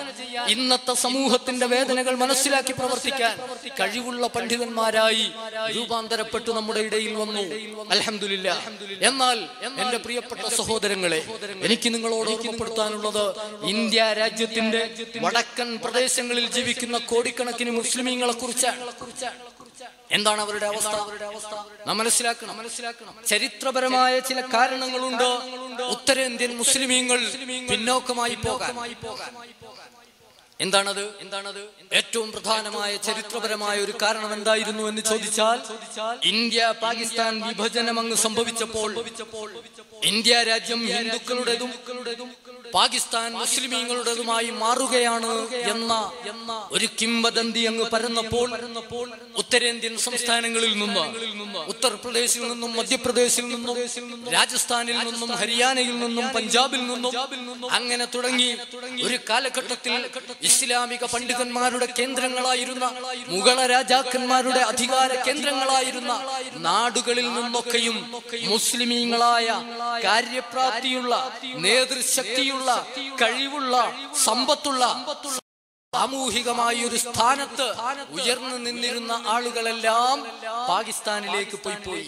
ഇന്നത്തെ സമൂഹത്തിന്റെ വേദനകൾ മനസ്സിലാക്കി പ്രവർത്തിക്കാൻ കഴിവുള്ള പണ്ഡിതന്മാരായി രൂപാന്തരപ്പെട്ടു നമ്മുടെ ഇടയിൽ വന്നു അലഹമില്ല എന്നാൽ എന്റെ പ്രിയപ്പെട്ട സഹോദരങ്ങളെ എനിക്ക് നിങ്ങളോട് ഓർമ്മപ്പെടുത്താനുള്ളത് ഇന്ത്യ രാജ്യത്തിന്റെ വടക്കൻ പ്രദേശങ്ങളിൽ ജീവിക്കുന്ന കോടിക്കണക്കിന് മുസ്ലിമീങ്ങളെ കുറിച്ചാണ് എന്താണ് അവരുടെ അവസ്ഥ നാം മനസ്സിലാക്കണം മനസ്സിലാക്കണം ചരിത്രപരമായ ചില കാരണങ്ങളുണ്ട് ഉത്തരേന്ത്യൻ മുസ്ലിമീങ്ങൾ പിന്നോക്കമായി പോകാൻ എന്താണത് എന്താണത് ഏറ്റവും പ്രധാനമായ ചരിത്രപരമായ ഒരു കാരണം എന്തായിരുന്നു എന്ന് ചോദിച്ചാൽ ഇന്ത്യ പാകിസ്ഥാൻ വിഭജനം അങ്ങ് സംഭവിച്ചപ്പോൾ ഇന്ത്യ രാജ്യം ഹിന്ദുക്കളുടേതും പാകിസ്ഥാൻ മുസ്ലിമീങ്ങളുടേതുമായി മാറുകയാണ് എന്ന എന്ന ഒരു കിംവദന്തി അങ്ങ് പരന്നപ്പോൾ ഉത്തരേന്ത്യൻ സംസ്ഥാനങ്ങളിൽ നിന്ന് ഉത്തർപ്രദേശിൽ നിന്നും മധ്യപ്രദേശിൽ നിന്നും രാജസ്ഥാനിൽ നിന്നും ഹരിയാനയിൽ നിന്നും പഞ്ചാബിൽ നിന്നും അങ്ങനെ തുടങ്ങി ഒരു കാലഘട്ടത്തിൽ ഇസ്ലാമിക പണ്ഡിതന്മാരുടെ കേന്ദ്രങ്ങളായിരുന്ന മുഗള രാജാക്കന്മാരുടെ അധികാര കേന്ദ്രങ്ങളായിരുന്ന നാടുകളിൽ നിന്നൊക്കെയും മുസ്ലിമീങ്ങളായ കാര്യപ്രാപ്തിയുള്ള നേതൃശക്തിയുള്ള കഴിവുള്ള സമ്പത്തുള്ള സാമൂഹികമായ ഒരു സ്ഥാനത്ത് ഉയർന്നു നിന്നിരുന്ന ആളുകളെല്ലാം പാകിസ്ഥാനിലേക്ക് പോയി പോയി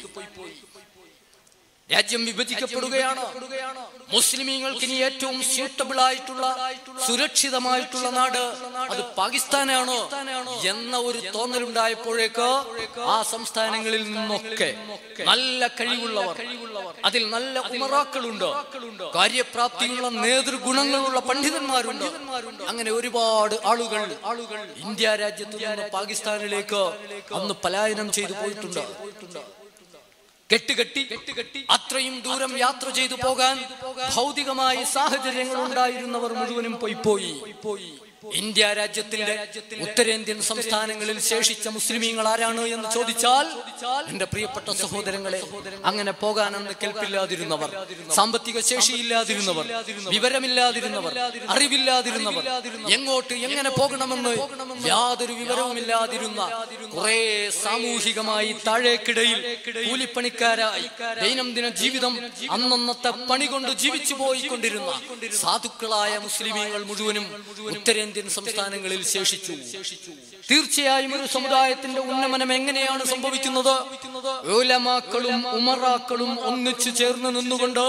രാജ്യം വിഭജിക്കപ്പെടുകയാണ് മുസ്ലിമീങ്ങൾക്ക് ഇനി ഏറ്റവും സ്യൂട്ടബിൾ ആയിട്ടുള്ള സുരക്ഷിതമായിട്ടുള്ള നാട് അത് പാകിസ്ഥാനാണ് എന്ന ഒരു തോന്നലുണ്ടായപ്പോഴേക്ക് ആ സംസ്ഥാനങ്ങളിൽ നിന്നൊക്കെ നല്ല കഴിവുള്ളവർ അതിൽ നല്ല ഉമറാക്കളുണ്ട് കാര്യപ്രാപ്തിയുള്ള നേതൃഗുണങ്ങളുള്ള പണ്ഡിതന്മാരുണ്ട് അങ്ങനെ ഒരുപാട് ആളുകൾ ആളുകൾ ഇന്ത്യ രാജ്യത്ത് നിന്ന് പാകിസ്ഥാനിലേക്ക് അന്ന് പലായനം ചെയ്തു പോയിട്ടുണ്ട് കെട്ടുകെട്ടി കെട്ടുകെട്ടി അത്രയും ദൂരം യാത്ര ചെയ്തു പോകാൻ ഭൗതികമായ സാഹചര്യങ്ങൾ ഉണ്ടായിരുന്നവർ മുഴുവനും പോയി പോയി പോയി ഇന്ത്യ രാജ്യത്തിന്റെ ഉത്തരേന്ത്യൻ സംസ്ഥാനങ്ങളിൽ ശേഷിച്ച മുസ്ലിമീങ്ങൾ ആരാണ് എന്ന് ചോദിച്ചാൽ എന്റെ പ്രിയപ്പെട്ട സഹോദരങ്ങളെ അങ്ങനെ പോകാനെന്ന് കേൾപ്പില്ലാതിരുന്നവർ സാമ്പത്തിക ശേഷിയില്ലാതിരുന്നവർ വിവരമില്ലാതിരുന്നവർ അറിവില്ലാതിരുന്നവർ എങ്ങോട്ട് എങ്ങനെ പോകണമെന്ന് യാതൊരു വിവരവുമില്ലാതിരുന്ന കുറെ സാമൂഹികമായി താഴേക്കിടയിൽ കൂലിപ്പണിക്കാരായി ദൈനംദിന ജീവിതം അന്നന്നത്തെ പണി കൊണ്ട് ജീവിച്ചു പോയിക്കൊണ്ടിരുന്ന സാധുക്കളായ മുസ്ലിമീങ്ങൾ മുഴുവനും ഉത്തരേന്ത്യൻ സംസ്ഥാനങ്ങളിൽ ശേഷിച്ചു തീർച്ചയായും ഒരു സമുദായത്തിന്റെ ഉന്നമനം എങ്ങനെയാണ് സംഭവിക്കുന്നത് ഉലമാക്കളും ഉമറാക്കളും ഒന്നിച്ചു ചേർന്ന് നിന്നുകൊണ്ട്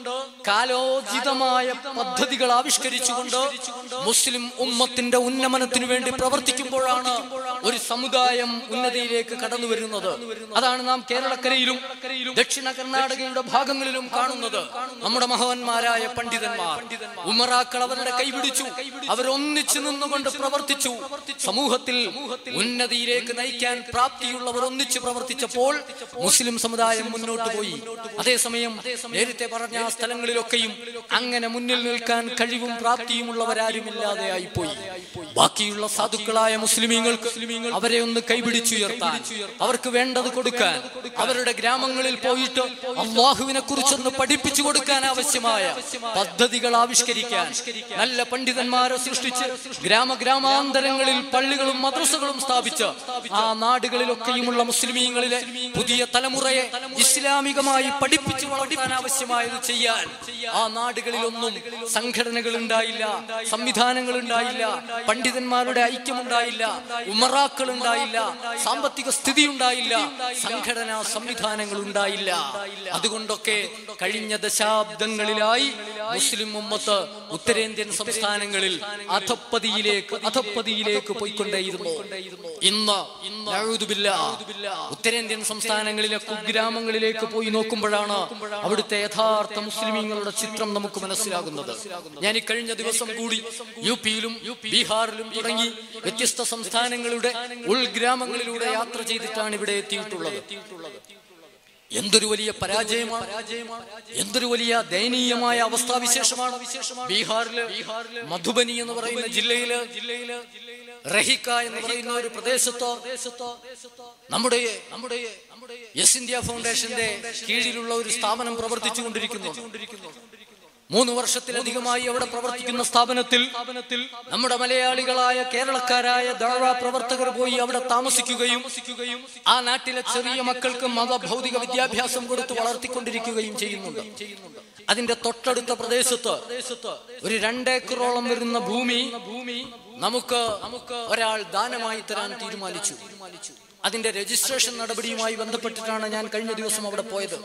കാലോചിതമായ പദ്ധതികൾ ആവിഷ്കരിച്ചുകൊണ്ട് മുസ്ലിം ഉമ്മത്തിന്റെ ഉന്നമനത്തിനു വേണ്ടി പ്രവർത്തിക്കുമ്പോഴാണ് ഒരു സമുദായം ഉന്നതിയിലേക്ക് കടന്നു വരുന്നത് അതാണ് നാം കേരളക്കരയിലും ദക്ഷിണ കർണാടകയുടെ ഭാഗങ്ങളിലും കാണുന്നത് നമ്മുടെ മഹാന്മാരായ പണ്ഡിതന്മാർ ഉമറാക്കൾ അവരുടെ കൈപിടിച്ചു അവരൊന്നിച്ചു നിന്നുകൊണ്ട് പ്രവർത്തിച്ചു സമൂഹത്തിൽ ഉന്നതിയിലേക്ക് നയിക്കാൻ പ്രാപ്തിയുള്ളവർ ഒന്നിച്ചു പ്രവർത്തിച്ചപ്പോൾ മുസ്ലിം സമുദായം മുന്നോട്ട് പോയി അതേസമയം നേരത്തെ പറഞ്ഞ ആ സ്ഥലങ്ങളിലൊക്കെയും അങ്ങനെ മുന്നിൽ നിൽക്കാൻ കഴിവും പ്രാപ്തിയുമുള്ളവരാരുമില്ലാതെ ആയിപ്പോയി ബാക്കിയുള്ള സാധുക്കളായ മുസ്ലിമീങ്ങൾക്ക് അവരെ ഒന്ന് കൈപിടിച്ചുയർത്താൻ അവർക്ക് വേണ്ടത് കൊടുക്കാൻ അവരുടെ ഗ്രാമങ്ങളിൽ പോയിട്ട് അള്ളാഹുവിനെ കുറിച്ചൊന്ന് പഠിപ്പിച്ചു കൊടുക്കാൻ ആവശ്യമായ പദ്ധതികൾ ആവിഷ്കരിക്കാൻ നല്ല പണ്ഡിതന്മാരെ സൃഷ്ടിച്ച് ഗ്രാമഗ്രാമാന്തരങ്ങളിൽ പള്ളികളും മദ്രസകളും സ്ഥാപിച്ച് ആ നാടുകളിലൊക്കെയുമുള്ള മുസ്ലിമീങ്ങളിലെ പുതിയ തലമുറയെ ഇസ്ലാമികമായി പഠിപ്പിച്ചു വളർത്താൻ ആവശ്യമായത് ചെയ്യാൻ ആ നാടുകളിലൊന്നും സംഘടനകൾ ഉണ്ടായില്ല സംവിധാനങ്ങൾ ഉണ്ടായില്ല പണ്ഡിതന്മാരുടെ ഐക്യമുണ്ടായില്ല ഉമറാക്കൾ ഉണ്ടായില്ല സാമ്പത്തിക സ്ഥിതി ഉണ്ടായില്ല സംഘടനാ സംവിധാനങ്ങൾ ഉണ്ടായില്ല അതുകൊണ്ടൊക്കെ കഴിഞ്ഞ ദശാബ്ദങ്ങളിലായി മുസ്ലിം ഉമ്മത്ത് ഉത്തരേന്ത്യൻ സംസ്ഥാനങ്ങളിൽ അധപ്പതിയിലേക്ക് അധപ്പതിയിലേക്ക് പോയിക്കൊണ്ടേയിരുന്നു ഇന്ന് നഅൂദുബില്ലാ, ഉത്തരേന്ത്യൻ സംസ്ഥാനങ്ങളിലെ കുഗ്രാമങ്ങളിലേക്ക് പോയി നോക്കുമ്പോഴാണ് അവിടുത്തെ യഥാർത്ഥ മുസ്ലിമീങ്ങളുടെ ചിത്രം നമുക്ക് മനസ്സിലാകുന്നത് ഞാൻ ഈ കഴിഞ്ഞ ദിവസം കൂടി യു പിയിലും ബീഹാറിലും തുടങ്ങി വ്യത്യസ്ത സംസ്ഥാനങ്ങളുടെ ഉൾഗ്രാമങ്ങളിലൂടെ യാത്ര ചെയ്തിട്ടാണ് ഇവിടെ എത്തിയിട്ടുള്ളത് എന്തൊരു വലിയ പരാജയമാണ് എന്തൊരു വലിയ ദയനീയമായ അവസ്ഥാവിശേഷമാണ് ബീഹാറില് മധുബനി എന്ന് പറയുന്ന ജില്ലയില് ജില്ലയില് റഹിക്ക എന്ന് പറയുന്ന ഒരു പ്രദേശത്തോ നമ്മുടെ നമ്മുടെ യെസ് ഇന്ത്യ ഫൗണ്ടേഷന്റെ കീഴിലുള്ള ഒരു സ്ഥാപനം പ്രവർത്തിച്ചു കൊണ്ടിരിക്കുന്നു മൂന്ന് വർഷത്തിലധികമായി അവിടെ പ്രവർത്തിക്കുന്ന സ്ഥാപനത്തിൽ നമ്മുടെ മലയാളികളായ കേരളക്കാരായ ദാഴ പ്രവർത്തകർ പോയി അവിടെ താമസിക്കുകയും ആ നാട്ടിലെ ചെറിയ മക്കൾക്ക് മതഭൗതിക വിദ്യാഭ്യാസം കൊടുത്ത് വളർത്തിക്കൊണ്ടിരിക്കുകയും ചെയ്യുന്നുണ്ട് അതിന്റെ തൊട്ടടുത്ത പ്രദേശത്ത് ഒരു രണ്ടേക്കറോളം വരുന്ന ഭൂമി ഭൂമി നമുക്ക് നമുക്ക് ഒരാൾ ദാനമായി തരാൻ തീരുമാനിച്ചു അതിന്റെ രജിസ്ട്രേഷൻ നടപടിയുമായി ബന്ധപ്പെട്ടിട്ടാണ് ഞാൻ കഴിഞ്ഞ ദിവസം അവിടെ പോയത്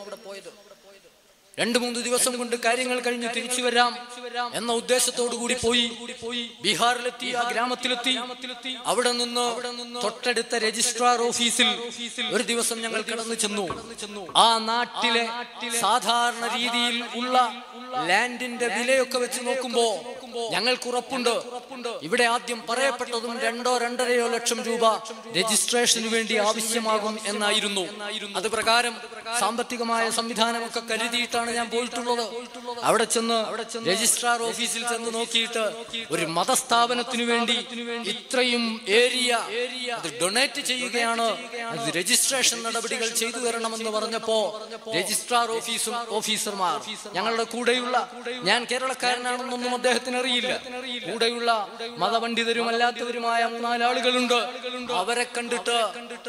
രണ്ടു മൂന്ന് ദിവസം കൊണ്ട് കാര്യങ്ങൾ കഴിഞ്ഞ് തിരിച്ചു വരാം എന്ന ഉദ്ദേശത്തോടു കൂടി പോയി ബീഹാറിലെത്തി ആ ഗ്രാമത്തിലെത്തി അവിടെ നിന്ന് തൊട്ടടുത്ത രജിസ്ട്രാർ ഓഫീസിൽ ഒരു ദിവസം ഞങ്ങൾ കടന്നു ചെന്നു ആ നാട്ടിലെ സാധാരണ രീതിയിൽ ഉള്ള ലാൻഡിന്റെ വിലയൊക്കെ വെച്ച് നോക്കുമ്പോ ഞങ്ങൾക്ക് ഉറപ്പുണ്ട് ഇവിടെ ആദ്യം പറയപ്പെട്ടതും രണ്ടോ രണ്ടരയോ ലക്ഷം രൂപ രജിസ്ട്രേഷന് വേണ്ടി ആവശ്യമാകും എന്നായിരുന്നു അത് പ്രകാരം സാമ്പത്തികമായ സംവിധാനമൊക്കെ കരുതിയിട്ടാണ് ഞാൻ പോയിട്ടുള്ളത് അവിടെ ചെന്ന് രജിസ്ട്രാർ ഓഫീസിൽ ചെന്ന് നോക്കിയിട്ട് ഒരു മതസ്ഥാപനത്തിനു വേണ്ടി ഇത്രയും ഏരിയ അത് ഡൊണേറ്റ് ചെയ്യുകയാണ് അത് രജിസ്ട്രേഷൻ നടപടികൾ ചെയ്തു തരണമെന്ന് പറഞ്ഞപ്പോ രജിസ്ട്രാർ ഓഫീസും ഓഫീസർമാർ ഞങ്ങളുടെ കൂടെയുള്ള ഞാൻ കേരളക്കാരനാണെന്നൊന്നും അദ്ദേഹത്തിന് അറിയില്ല കൂടെയുള്ള മതപണ്ഡിതരും അല്ലാത്തവരുമായ മൂന്നാല് ആളുകളുണ്ട് അവരെ കണ്ടിട്ട്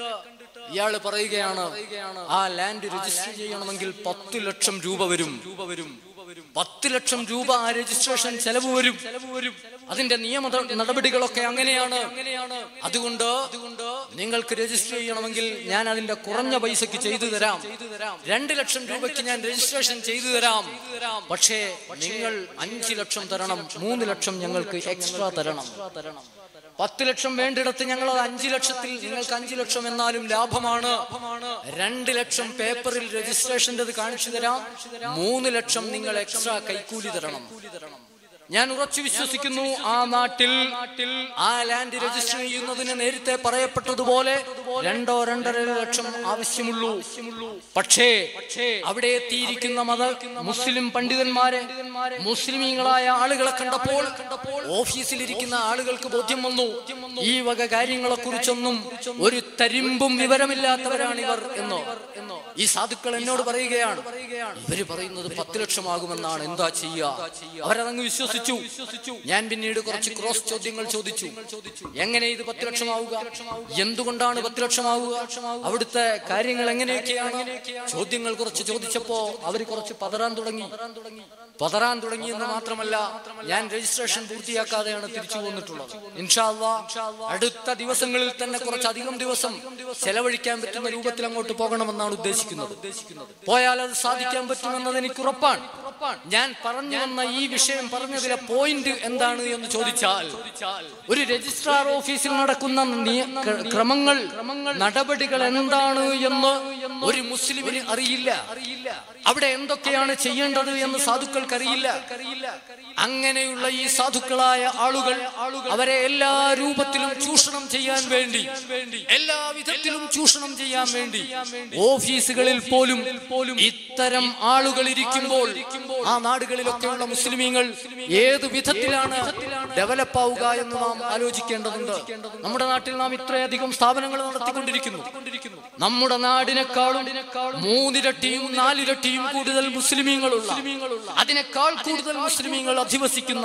ഇയാള് പറയുകയാണ് ആ ലാൻഡ് രജിസ്റ്റർ ചെയ്യണമെങ്കിൽ പത്ത് ലക്ഷം രൂപ വരും രൂപ വരും പത്ത് ലക്ഷം രൂപ ആ രജിസ്ട്രേഷൻ ചെലവ് വരും അതിന്റെ നിയമ നടപടികളൊക്കെ അങ്ങനെയാണ് അതുകൊണ്ട് നിങ്ങൾക്ക് രജിസ്റ്റർ ചെയ്യണമെങ്കിൽ ഞാൻ അതിന്റെ കുറഞ്ഞ പൈസക്ക് ചെയ്തു തരാം രണ്ട് ലക്ഷം രൂപയ്ക്ക് ഞാൻ രജിസ്ട്രേഷൻ ചെയ്തു തരാം പക്ഷേ നിങ്ങൾ അഞ്ചു ലക്ഷം തരണം മൂന്ന് ലക്ഷം ഞങ്ങൾക്ക് എക്സ്ട്രാ തരണം പത്ത് ലക്ഷം വേണ്ടിടത്ത് ഞങ്ങൾ അത് അഞ്ചു ലക്ഷത്തിൽ നിങ്ങൾക്ക് അഞ്ചു ലക്ഷം എന്നാലും ലാഭമാണ് രണ്ട് ലക്ഷം പേപ്പറിൽ രജിസ്ട്രേഷന്റെ കാണിച്ചു തരാം മൂന്ന് ലക്ഷം നിങ്ങൾ എക്സ്ട്രാ കൈക്കൂലി തരണം ഞാൻ ഉറച്ചു വിശ്വസിക്കുന്നു ആ നാട്ടിൽ ആ ലാൻഡ് രജിസ്റ്റർ ചെയ്യുന്നതിന് നേരത്തെ പറയപ്പെട്ടതുപോലെ രണ്ടോ രണ്ടര ലക്ഷം ആവശ്യമുള്ളൂ പക്ഷേ അവിടെ എത്തിയിരിക്കുന്ന മത മുസ്ലിം പണ്ഡിതന്മാരെ മുസ്ലിമീങ്ങളായ ആളുകളെ കണ്ടപ്പോൾ ഓഫീസിലിരിക്കുന്ന ആളുകൾക്ക് ബോധ്യം വന്നു ഈ വക കാര്യങ്ങളെ കുറിച്ചൊന്നും ഒരു തരിമ്പും വിവരമില്ലാത്തവരാണ് ഇവർ എന്നോ ഈ സാധുക്കൾ എന്നോട് പറയുകയാണ് ഇവര് പറയുന്നത് പത്ത് ലക്ഷമാകുമെന്നാണ് എന്താ ചെയ്യുക അവരതങ്ങ് വിശ്വസിച്ചു ഞാൻ പിന്നീട് കുറച്ച് ക്രോസ് ചോദ്യങ്ങൾ ചോദിച്ചു എങ്ങനെ ഇത് പത്ത് ലക്ഷമാവുക എന്തുകൊണ്ടാണ് പത്ത് ലക്ഷമാവുക അവിടുത്തെ കാര്യങ്ങൾ എങ്ങനെയൊക്കെയാണ് ചോദ്യങ്ങൾ കുറച്ച് ചോദിച്ചപ്പോ അവർ കുറച്ച് പതറാൻ തുടങ്ങി പതറാൻ തുടങ്ങി എന്ന് മാത്രമല്ല ഞാൻ രജിസ്ട്രേഷൻ പൂർത്തിയാക്കാതെയാണ് തിരിച്ചു പോന്നിട്ടുള്ളത് ഇൻഷാ അള്ളാ അടുത്ത ദിവസങ്ങളിൽ തന്നെ കുറച്ചധികം ദിവസം ചെലവഴിക്കാൻ പറ്റുന്ന രൂപത്തിൽ അങ്ങോട്ട് പോകണമെന്നാണ് ഉദ്ദേശിക്കുന്നത് പോയാൽ അത് സാധിക്കാൻ പറ്റുമെന്നത് എനിക്ക് ഉറപ്പാണ് ഞാൻ പറഞ്ഞു വന്ന ഈ വിഷയം പറഞ്ഞതിലെ പോയിന്റ് എന്താണ് എന്ന് ചോദിച്ചാൽ ഒരു രജിസ്ട്രാർ ഓഫീസിൽ നടക്കുന്ന നിയ- ക്ര- ക്രമങ്ങൾ നടപടികൾ എന്താണ് എന്ന് ഒരു മുസ്ലിമിന് അറിയില്ല അവിടെ എന്തൊക്കെയാണ് ചെയ്യേണ്ടത് എന്ന് സാധുക്കൾക്ക് അറിയില്ല അങ്ങനെയുള്ള ഈ സാധുക്കളായ ആളുകൾ അവരെ എല്ലാ രൂപത്തിലും ചൂഷണം ചെയ്യാൻ വേണ്ടി എല്ലാ വിധത്തിലും ചൂഷണം ചെയ്യാൻ വേണ്ടി ഓഫീസുകളിൽ പോലും ഇത്തരം ആളുകൾ ഇരിക്കുമ്പോൾ ആ നാടുകളിലൊക്കെയുള്ള മുസ്ലിമീങ്ങൾ ഏത് വിധത്തിലാണ് ഡെവലപ്പ് ആവുക എന്ന് നാം ആലോചിക്കേണ്ടതുണ്ട് നമ്മുടെ നാട്ടിൽ നാം ഇത്രയധികം സ്ഥാപനങ്ങൾ നടത്തിക്കൊണ്ടിരിക്കുന്നു നമ്മുടെ നാടിനേക്കാളും മൂന്നിരട്ടിയും നാലിരട്ടിയും കൂടുതൽ മുസ്ലിമീങ്ങളുള്ള അതിനേക്കാൾ കൂടുതൽ മുസ്ലിമീങ്ങൾ അധിവസിക്കുന്ന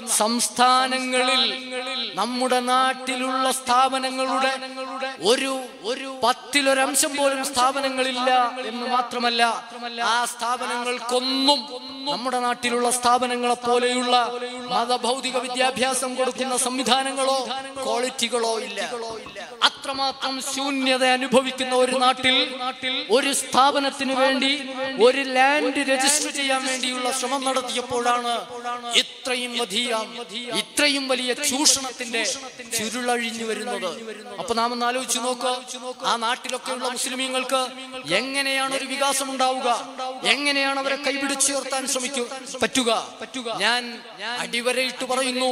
സംസ്ഥാനങ്ങളിൽ നമ്മുടെ നാട്ടിലുള്ള സ്ഥാപനങ്ങളുടെ ഒരു ഒരു പത്തിലൊരംശം പോലും സ്ഥാപനങ്ങളില്ല എന്ന് മാത്രമല്ല ആ സ്ഥാപനങ്ങൾക്കൊന്നും നമ്മുടെ നാട്ടിലുള്ള സ്ഥാപനങ്ങളെ പോലെയുള്ള മതഭൗതിക വിദ്യാഭ്യാസം കൊടുക്കുന്ന സംവിധാനങ്ങളോ ക്വാളിറ്റികളോ ഇല്ല അത്രമാത്രം ശൂന്യത അനുഭവിക്കുന്ന ഒരു നാട്ടിൽ ഒരു സ്ഥാപനത്തിന് വേണ്ടി ഒരു ലാൻഡ് രജിസ്റ്റർ ചെയ്യാൻ വേണ്ടിയുള്ള ശ്രമം നടത്തിയപ്പോഴാണ് ഇത്രയും വലിയ ഇത്രയും വലിയ ചൂഷണത്തിന്റെ ചുരുളഴിഞ്ഞു വരുന്നത് അപ്പൊ നാം ഒന്ന് ആലോചിച്ച് നോക്കുക ആ നാട്ടിലൊക്കെയുള്ള മുസ്ലിമീങ്ങൾക്ക് എങ്ങനെയാണ് ഒരു വികാസം ഉണ്ടാവുക എങ്ങനെയാണ് അവരെ കൈപിടിച്ചുയർത്താൻ ശ്രമിക്കുക പറ്റുക പറ്റുക ഞാൻ അടിവരയിട്ട് പറയുന്നു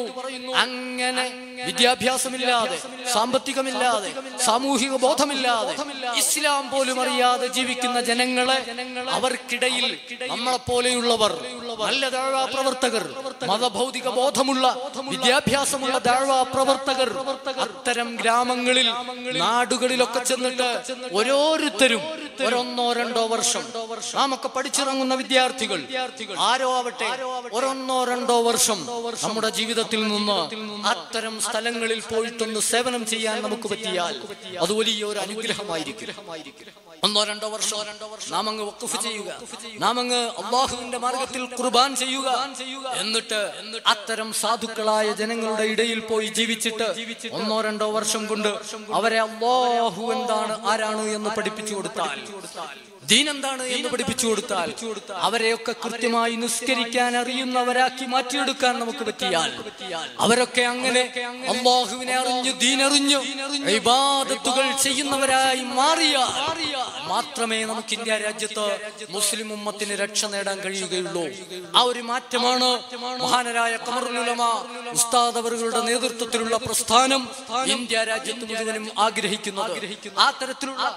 അങ്ങനെ വിദ്യാഭ്യാസമില്ലാതെ സാമ്പത്തികമില്ലാതെ സാമൂഹിക ബോധമില്ലാതെ ഇസ്ലാം പോലും അറിയാതെ ജീവിക്കുന്ന ജനങ്ങളെ അവർക്കിടയിൽ നമ്മളെ പോലെയുള്ളവർ നല്ല ദാഴ്വാ പ്രവർത്തകർ മതഭൗതിക ബോധമുള്ള വിദ്യാഭ്യാസമുള്ള ദാഴ്വാ പ്രവർത്തകർ അത്തരം ഗ്രാമങ്ങളിൽ നാടുകളിലൊക്കെ ചെന്നിട്ട് ഓരോരുത്തരും ഒരൊന്നോ രണ്ടോ വർഷം നാമൊക്കെ പഠിച്ചിറങ്ങുന്ന വിദ്യാർത്ഥികൾ ആരോ ആവട്ടെ ഒരൊന്നോ രണ്ടോ വർഷം നമ്മുടെ ജീവിതത്തിൽ നിന്ന് അത്തരം സ്ഥലങ്ങളിൽ പോയിട്ടൊന്ന് സേവനം ചെയ്യാൻ നമുക്ക് പറ്റിയാൽ അത് വലിയ ഒരു അനുഗ്രഹമായിരിക്കും ഒന്നോ രണ്ടോ വർഷം നാം അങ്ങ് വഖഫ് ചെയ്യുക നാം അങ്ങ് അള്ളാഹുവിന്റെ മാർഗത്തിൽ കുർബാൻ ചെയ്യുക എന്നിട്ട് അത്തരം സാധുക്കളായ ജനങ്ങളുടെ ഇടയിൽ പോയി ജീവിച്ചിട്ട് ഒന്നോ രണ്ടോ വർഷം കൊണ്ട് അവരെ അള്ളാഹു എന്താണ് ആരാണ് എന്ന് പഠിപ്പിച്ചു കൊടുത്താൽ ദീൻ എന്താണ് എന്ന് പഠിപ്പിച്ചു കൊടുത്താൽ അവരെയൊക്കെ കൃത്യമായി നിസ്കരിക്കാൻ അറിയുന്നവരാക്കി മാറ്റിയെടുക്കാൻ നമുക്ക് പറ്റിയാൽ അവരൊക്കെ അങ്ങനെ അള്ളാഹുവിനെ അറിഞ്ഞു ദീനറിഞ്ഞു ഇബാദത്തുകൾ ചെയ്യുന്നവരായി മാറിയാൽ മാത്രമേ നമുക്ക് ഇന്ത്യ രാജ്യത്ത് മുസ്ലിം ഉമ്മത്തിന് രക്ഷ നേടാൻ കഴിയുകയുള്ളൂ ആ ഒരു മാറ്റമാണ് മഹാനരായ കമറുലുലമ ഉസ്താദ് അവരുടെ നേതൃത്വത്തിലുള്ള പ്രസ്ഥാനം ഇന്ത്യ രാജ്യത്ത് മുഴുവനും ആഗ്രഹിക്കുന്നത് ആ തരത്തിലുള്ള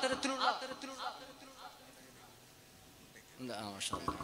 എന്താ, ആ, മാഷാ അല്ലാ.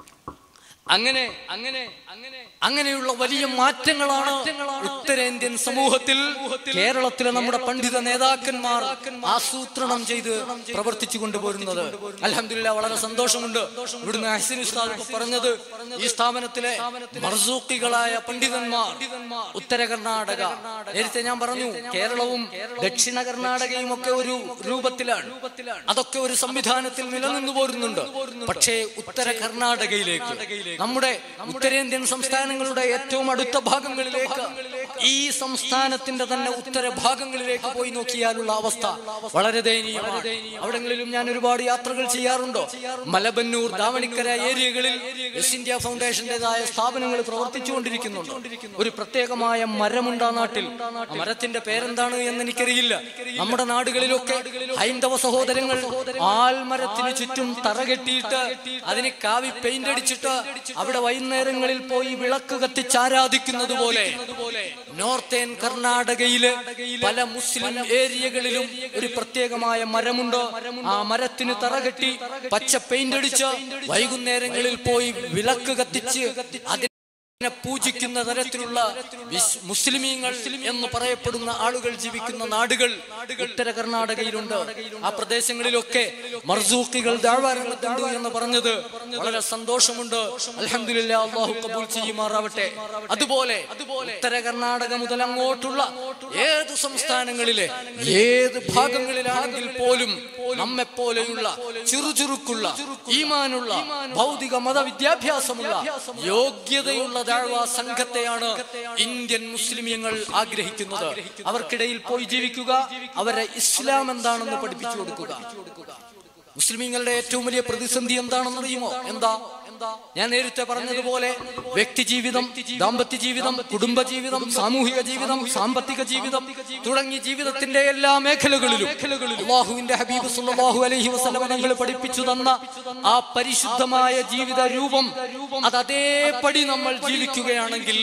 അങ്ങനെ അങ്ങനെ അങ്ങനെ അങ്ങനെയുള്ള വലിയ മാറ്റങ്ങളാണ് ഉത്തരേന്ത്യൻ സമൂഹത്തിൽ കേരളത്തിലെ നമ്മുടെ പണ്ഡിത നേതാക്കന്മാർ ആസൂത്രണം ചെയ്ത് പ്രവർത്തിച്ചു കൊണ്ടുപോരുന്നത് അലഹമില്ല വളരെ സന്തോഷമുണ്ട് ഇവിടുന്ന് അഹ്സൻ ഉസ്താദ് ഇപ്പൊ പറഞ്ഞത് ഈ സ്ഥാപനത്തിലെ മർസൂക്കികളായ പണ്ഡിതന്മാർ ഉത്തര കർണാടക നേരത്തെ ഞാൻ പറഞ്ഞു കേരളവും ദക്ഷിണ കർണാടകയും ഒക്കെ ഒരു രൂപത്തിലാണ് അതൊക്കെ ഒരു സംവിധാനത്തിൽ നിലനിന്നു പോരുന്നുണ്ട് പക്ഷേ ഉത്തര കർണാടകയിലേക്ക് നമ്മുടെ ഉത്തരേന്ത്യൻ സംസ്ഥാനങ്ങളുടെ ഏറ്റവും അടുത്ത ഭാഗങ്ങളിലേക്ക് ഈ സംസ്ഥാനത്തിന്റെ തന്നെ ഉത്തര ഭാഗങ്ങളിലേക്ക് പോയി നോക്കിയാലുള്ള അവസ്ഥ വളരെ ദയനീയമാണ് അവിടങ്ങളിലും ഞാൻ ഒരുപാട് യാത്രകൾ ചെയ്യാറുണ്ട് മലബന്നൂർ ദാവണിക്കര ഏരിയകളിൽ എസ് ഇന്ത്യ ഫൗണ്ടേഷന്റേതായ സ്ഥാപനങ്ങൾ പ്രവർത്തിച്ചുകൊണ്ടിരിക്കുന്നുണ്ട് ഒരു പ്രത്യേകമായ മരമുണ്ട് ആ നാട്ടിൽ ആ മരത്തിന്റെ പേരെന്താണ് എന്ന് എനിക്കറിയില്ല നമ്മുടെ നാടുകളിലൊക്കെ ഹൈന്ദവ സഹോദരങ്ങൾ ആൽമരത്തിന് ചുറ്റും തറകെട്ടിയിട്ട് അതിന് കാവി പെയിന്റ് അടിച്ചിട്ട് അവിടെ വൈകുന്നേരങ്ങളിൽ പോയി വിളക്ക് കത്തിച്ച് ആരാധിക്കുന്നത് പോലെ നോർത്തേൺ കർണാടകയിലെ പല മുസ്ലിം ഏരിയകളിലും ഒരു പ്രത്യേകമായ മരമുണ്ട് ആ മരത്തിന് തറകെട്ടി പച്ച പെയിന്റ് അടിച്ച് വൈകുന്നേരങ്ങളിൽ പോയി വിളക്ക് കത്തിച്ച് അതിനെ പൂജിക്കുന്ന തരത്തിലുള്ള വിസ്- മുസ്ലിമീങ്ങൾ എന്ന് പറയപ്പെടുന്ന ആളുകൾ ജീവിക്കുന്ന നാടുകൾ ഉത്തര കർണാടകയിലുണ്ട് ആ പ്രദേശങ്ങളിലൊക്കെ മർസൂക്കികൾ ദാഴ്വാരംഗത്തുണ്ട് എന്ന് പറഞ്ഞത് വളരെ സന്തോഷമുണ്ട് അലഹമില്ല അള്ളാഹു കബൂൽ ചെയ്യുമാറാവട്ടെ അതുപോലെ ഉത്തര കർണാടക മുതൽ അങ്ങോട്ടുള്ള ഏത് സംസ്ഥാനങ്ങളിലെ ഏത് ഭാഗങ്ങളിലാണെങ്കിൽ പോലും നമ്മെ പോലെയുള്ള ചുറുചുറുക്കുള്ള ഈമാനുള്ള ഭൗതിക മത വിദ്യാഭ്യാസമുള്ള യോഗ്യതയുള്ള ദാഴ്വ സംഘത്തെയാണ് ഇന്ത്യൻ മുസ്ലിമീങ്ങൾ ആഗ്രഹിക്കുന്നത് അവർക്കിടയിൽ പോയി ജീവിക്കുക അവരെ ഇസ്ലാം എന്താണെന്ന് പഠിപ്പിച്ചു കൊടുക്കുക മുസ്ലിമീങ്ങളുടെ ഏറ്റവും വലിയ പ്രതിസന്ധി എന്താണെന്ന് അറിയുമോ എന്താ ഞാൻ നേരത്തെ പറഞ്ഞതുപോലെ വ്യക്തി ജീവിതം ദാമ്പത്യ ജീവിതം കുടുംബ ജീവിതം സാമൂഹിക ജീവിതം സാമ്പത്തിക ജീവിതം തുടങ്ങി ജീവിതത്തിന്റെ എല്ലാ മേഖലകളിലും അള്ളാഹുവിന്റെ ഹബീബ് സല്ലല്ലാഹു അലൈഹി വസല്ലം തങ്ങൾ പഠിപ്പിച്ചു തന്ന ആ പരിശുദ്ധമായ ജീവിത രൂപം അത് അതേപടി നമ്മൾ ജീവിക്കുകയാണെങ്കിൽ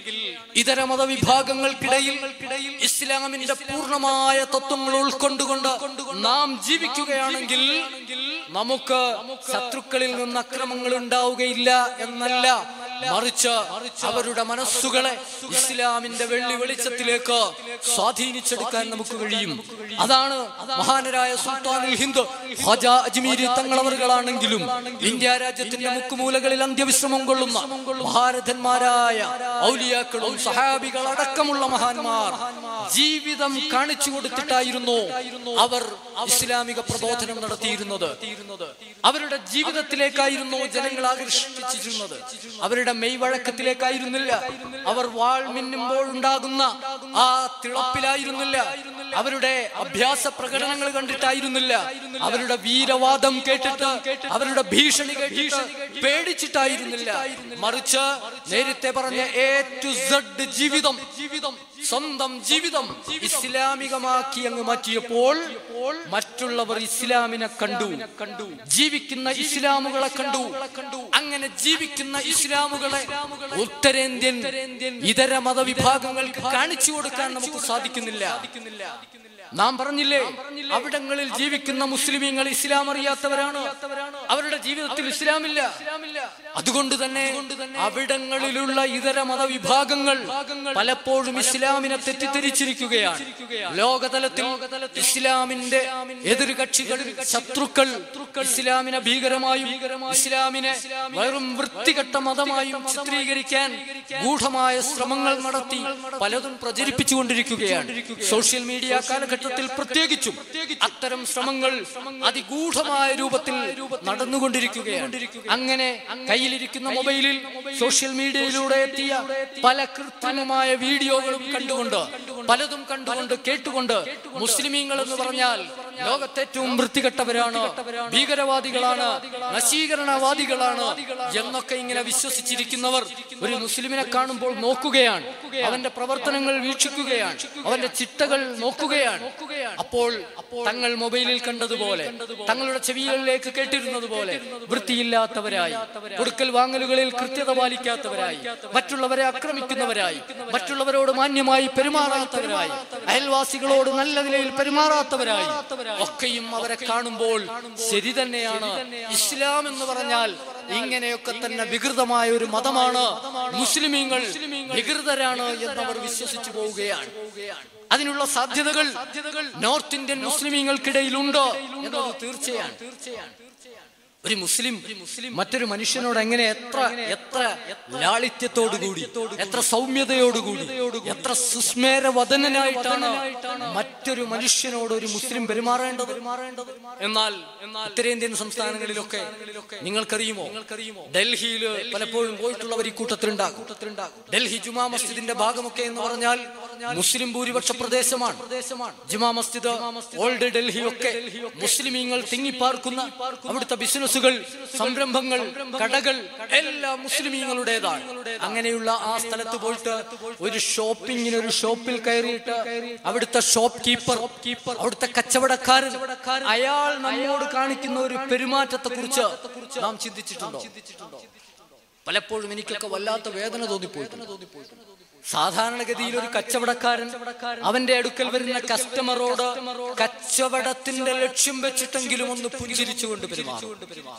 ഇതര മതവിഭാഗങ്ങൾക്കിടയിൽ ഇസ്ലാമിന്റെ പൂർണ്ണമായ തത്വങ്ങൾ ഉൾക്കൊണ്ടുകൊണ്ട് നാം ജീവിക്കുകയാണെങ്കിൽ നമുക്ക് ശത്രുക്കളിൽ നിന്ന് അക്രമങ്ങൾ ഉണ്ടാവുകയില്ല എന്നല്ല മറിച്ച് അവരുടെ മനസ്സുകളെ ഇസ്ലാമിന്റെ വെള്ളി വെളിച്ചത്തിലേക്ക് സ്വാധീനിച്ചെടുക്കാൻ നമുക്ക് കഴിയും അതാണ് മഹാനരായ സുൽത്താനുൽ ഹിന്ദ് ഖ്വാജ അജ്മീരി തങ്ങളവറുകളാണെങ്കിലും ഇന്ത്യ രാജ്യത്തിന്റെ മുക്കുമൂലകളിൽ അന്ത്യവിശ്രമം കൊള്ളുന്ന മഹാരഥന്മാരായ ഔലിയാക്കളും സഹാബികൾ അടക്കമുള്ള മഹാന്മാർ ജീവിതം കാണിച്ചു കൊടുത്തിട്ടായിരുന്നു അവർ ഇസ്ലാമിക പ്രബോധനം നടത്തിയിരുന്നത് അവരുടെ ജീവിതത്തിലേക്കായിരുന്നു ജനങ്ങൾ ആകർഷിച്ചിരുന്നത് അവരുടെ മെയ്വഴക്കത്തിലേക്കായിരുന്നില്ല അവർ വാൾ മിന്നുമ്പോൾ ഉണ്ടാകുന്ന ആ തിളപ്പിലായിരുന്നില്ല അവരുടെ അഭ്യാസ പ്രകടനങ്ങൾ കണ്ടിട്ടായിരുന്നില്ല അവരുടെ വീരവാദം കേട്ടിട്ട് അവരുടെ ഭീഷണി കേട്ടിട്ട് പേടിച്ചിട്ടായിരുന്നില്ല മറിച്ച് നേരത്തെ പറഞ്ഞ എ ടു സെഡ് ജീവിതം ജീവിതം സ്വന്തം ജീവിതം ഇസ്ലാമികമാക്കി അങ്ങ് മാറ്റിയപ്പോൾ മറ്റുള്ളവർ ഇസ്ലാമിനെ കണ്ടു കണ്ടു ജീവിക്കുന്ന ഇസ്ലാമുകളെ കണ്ടു അങ്ങനെ ജീവിക്കുന്ന ഇസ്ലാമുകളെ ഉത്തരേന്ത്യൻ ഇതര മതവിഭാഗങ്ങൾക്ക് കാണിച്ചു കൊടുക്കാൻ നമുക്ക് സാധിക്കുന്നില്ല നാം പറഞ്ഞില്ലേ അവിടങ്ങളിൽ ജീവിക്കുന്ന മുസ്ലിമീങ്ങൾ ഇസ്ലാം അറിയാത്തവരാണ് അവരുടെ ജീവിതത്തിൽ ഇസ്ലാമില്ല അതുകൊണ്ട് തന്നെ അവിടങ്ങളിലുള്ള ഇതര മതവിഭാഗങ്ങൾ പലപ്പോഴും ഇസ്ലാമിനെ തെറ്റിദ്ധരിച്ചിരിക്കുകയാണ് ലോകതലത്തിൽ ഇസ്ലാമിന്റെ എതിർകക്ഷികൾ ശത്രുക്കൾ ഇസ്ലാമിനെ ഭീകരമായും ഇസ്ലാമിനെ വെറും വൃത്തികെട്ട മതമായും ചിത്രീകരിക്കാൻ ഗൂഢമായ ശ്രമങ്ങൾ നടത്തി പലതും പ്രചരിപ്പിച്ചുകൊണ്ടിരിക്കുകയാണ് സോഷ്യൽ മീഡിയ കാലഘട്ടത്തിൽ പ്രത്യേകിച്ചും അത്തരം ശ്രമങ്ങൾ അതിഗൂഢമായ രൂപത്തിൽ നടന്നുകൊണ്ടിരിക്കുകയാണ് അങ്ങനെ കയ്യിലിരിക്കുന്ന മൊബൈലിൽ സോഷ്യൽ മീഡിയയിലൂടെ എത്തിയ പല കൃത്രിമമായ വീഡിയോകളും കണ്ടുകൊണ്ട് പലതും കണ്ടുകൊണ്ട് കേട്ടുകൊണ്ട് മുസ്ലിമീങ്ങൾ എന്ന് പറഞ്ഞാൽ ലോകത്തെ ഏറ്റവും വൃത്തികെട്ടവരാണ് ഭീകരവാദികളാണ് നശീകരണവാദികളാണ് എന്നൊക്കെ ഇങ്ങനെ വിശ്വസിച്ചിരിക്കുന്നവർ ഒരു മുസ്ലിമിനെ കാണുമ്പോൾ നോക്കുകയാണ് അവന്റെ പ്രവർത്തനങ്ങൾ വീക്ഷിക്കുകയാണ് അവന്റെ ചിട്ടകൾ നോക്കുകയാണ് അപ്പോൾ തങ്ങൾ മൊബൈലിൽ കണ്ടതുപോലെ തങ്ങളുടെ ചെവികളിലേക്ക് കേട്ടിരുന്നത് പോലെ വൃത്തിയില്ലാത്തവരായി കൊടുക്കൽ വാങ്ങലുകളിൽ കൃത്യത പാലിക്കാത്തവരായി മറ്റുള്ളവരെ ആക്രമിക്കുന്നവരായി മറ്റുള്ളവരോട് മാന്യമായി പെരുമാറാത്തവരായി അയൽവാസികളോട് നല്ല നിലയിൽ പെരുമാറാത്തവരായി ഒക്കെയും അവരെ കാണുമ്പോൾ ശരി തന്നെയാണ് ഇസ്ലാം എന്ന് പറഞ്ഞാൽ ഇങ്ങനെയൊക്കെ തന്നെ വികൃതമായ ഒരു മതമാണ് മുസ്ലിമീങ്ങൾ വികൃതരാണ് എന്നവർ വിശ്വസിച്ചു പോവുകയാണ് അതിനുള്ള സാധ്യതകൾ നോർത്ത് ഇന്ത്യൻ മുസ്ലിമീങ്ങൾക്കിടയിലുണ്ട് എന്നത് തീർച്ചയാണ് ഒരു മുസ്ലിം മറ്റൊരു മനുഷ്യനോട് എങ്ങനെ എത്ര എത്ര ലാളിത്യത്തോടുകൂടി എത്ര സൗമ്യതയോടുകൂടി എത്ര സുസ്മേരവദനായിട്ടാണ് മറ്റൊരു മനുഷ്യനോട് ഒരു മുസ്ലിം പെരുമാറേണ്ടത് എന്നാൽ ഉത്തരേന്ത്യൻ സംസ്ഥാനങ്ങളിലൊക്കെ നിങ്ങൾക്കറിയുമോ ഡൽഹിയിൽ പലപ്പോഴും പോയിട്ടുള്ളവർ ഈ കൂട്ടത്തിലുണ്ടാകും ഡൽഹി ജുമാ മസ്ജിദിന്റെ ഭാഗമൊക്കെ എന്ന് പറഞ്ഞാൽ മുസ്ലിം ഭൂരിപക്ഷ പ്രദേശമാണ് ജുമാ മസ്ജിദ് ഓൾഡ് ഡൽഹി ഒക്കെ മുസ്ലിമീങ്ങൾ തിങ്ങിപ്പാർക്കുന്ന അവിടുത്തെ ബിസിനസ്സുകൾ സംരംഭങ്ങൾ കടകൾ എല്ലാം മുസ്ലിമീങ്ങളുടേതാണ് അങ്ങനെയുള്ള ആ സ്ഥലത്ത് പോയിട്ട് ഒരു ഷോപ്പിങ്ങിന് ഒരു ഷോപ്പിൽ കയറിയിട്ട് അവിടുത്തെ ഷോപ്പ് കീപ്പർ അവിടുത്തെ കച്ചവടക്കാരൻ അയാൾ നമ്മോട് കാണിക്കുന്ന ഒരു പെരുമാറ്റത്തെ കുറിച്ച് നാം ചിന്തിച്ചിട്ടുണ്ടോ പലപ്പോഴും എനിക്കൊക്കെ വല്ലാത്ത വേദന തോന്നിപ്പോയിട്ടുണ്ട് സാധാരണഗതിയിൽ ഒരു കച്ചവടക്കാരൻ അവന്റെ അടുക്കൽ വരുന്ന കസ്റ്റമറോട് കച്ചവടത്തിന്റെ ലക്ഷ്യം വെച്ചിട്ടെങ്കിലും ഒന്ന് പുഞ്ചിരിച്ചുകൊണ്ട് പെരുമാറും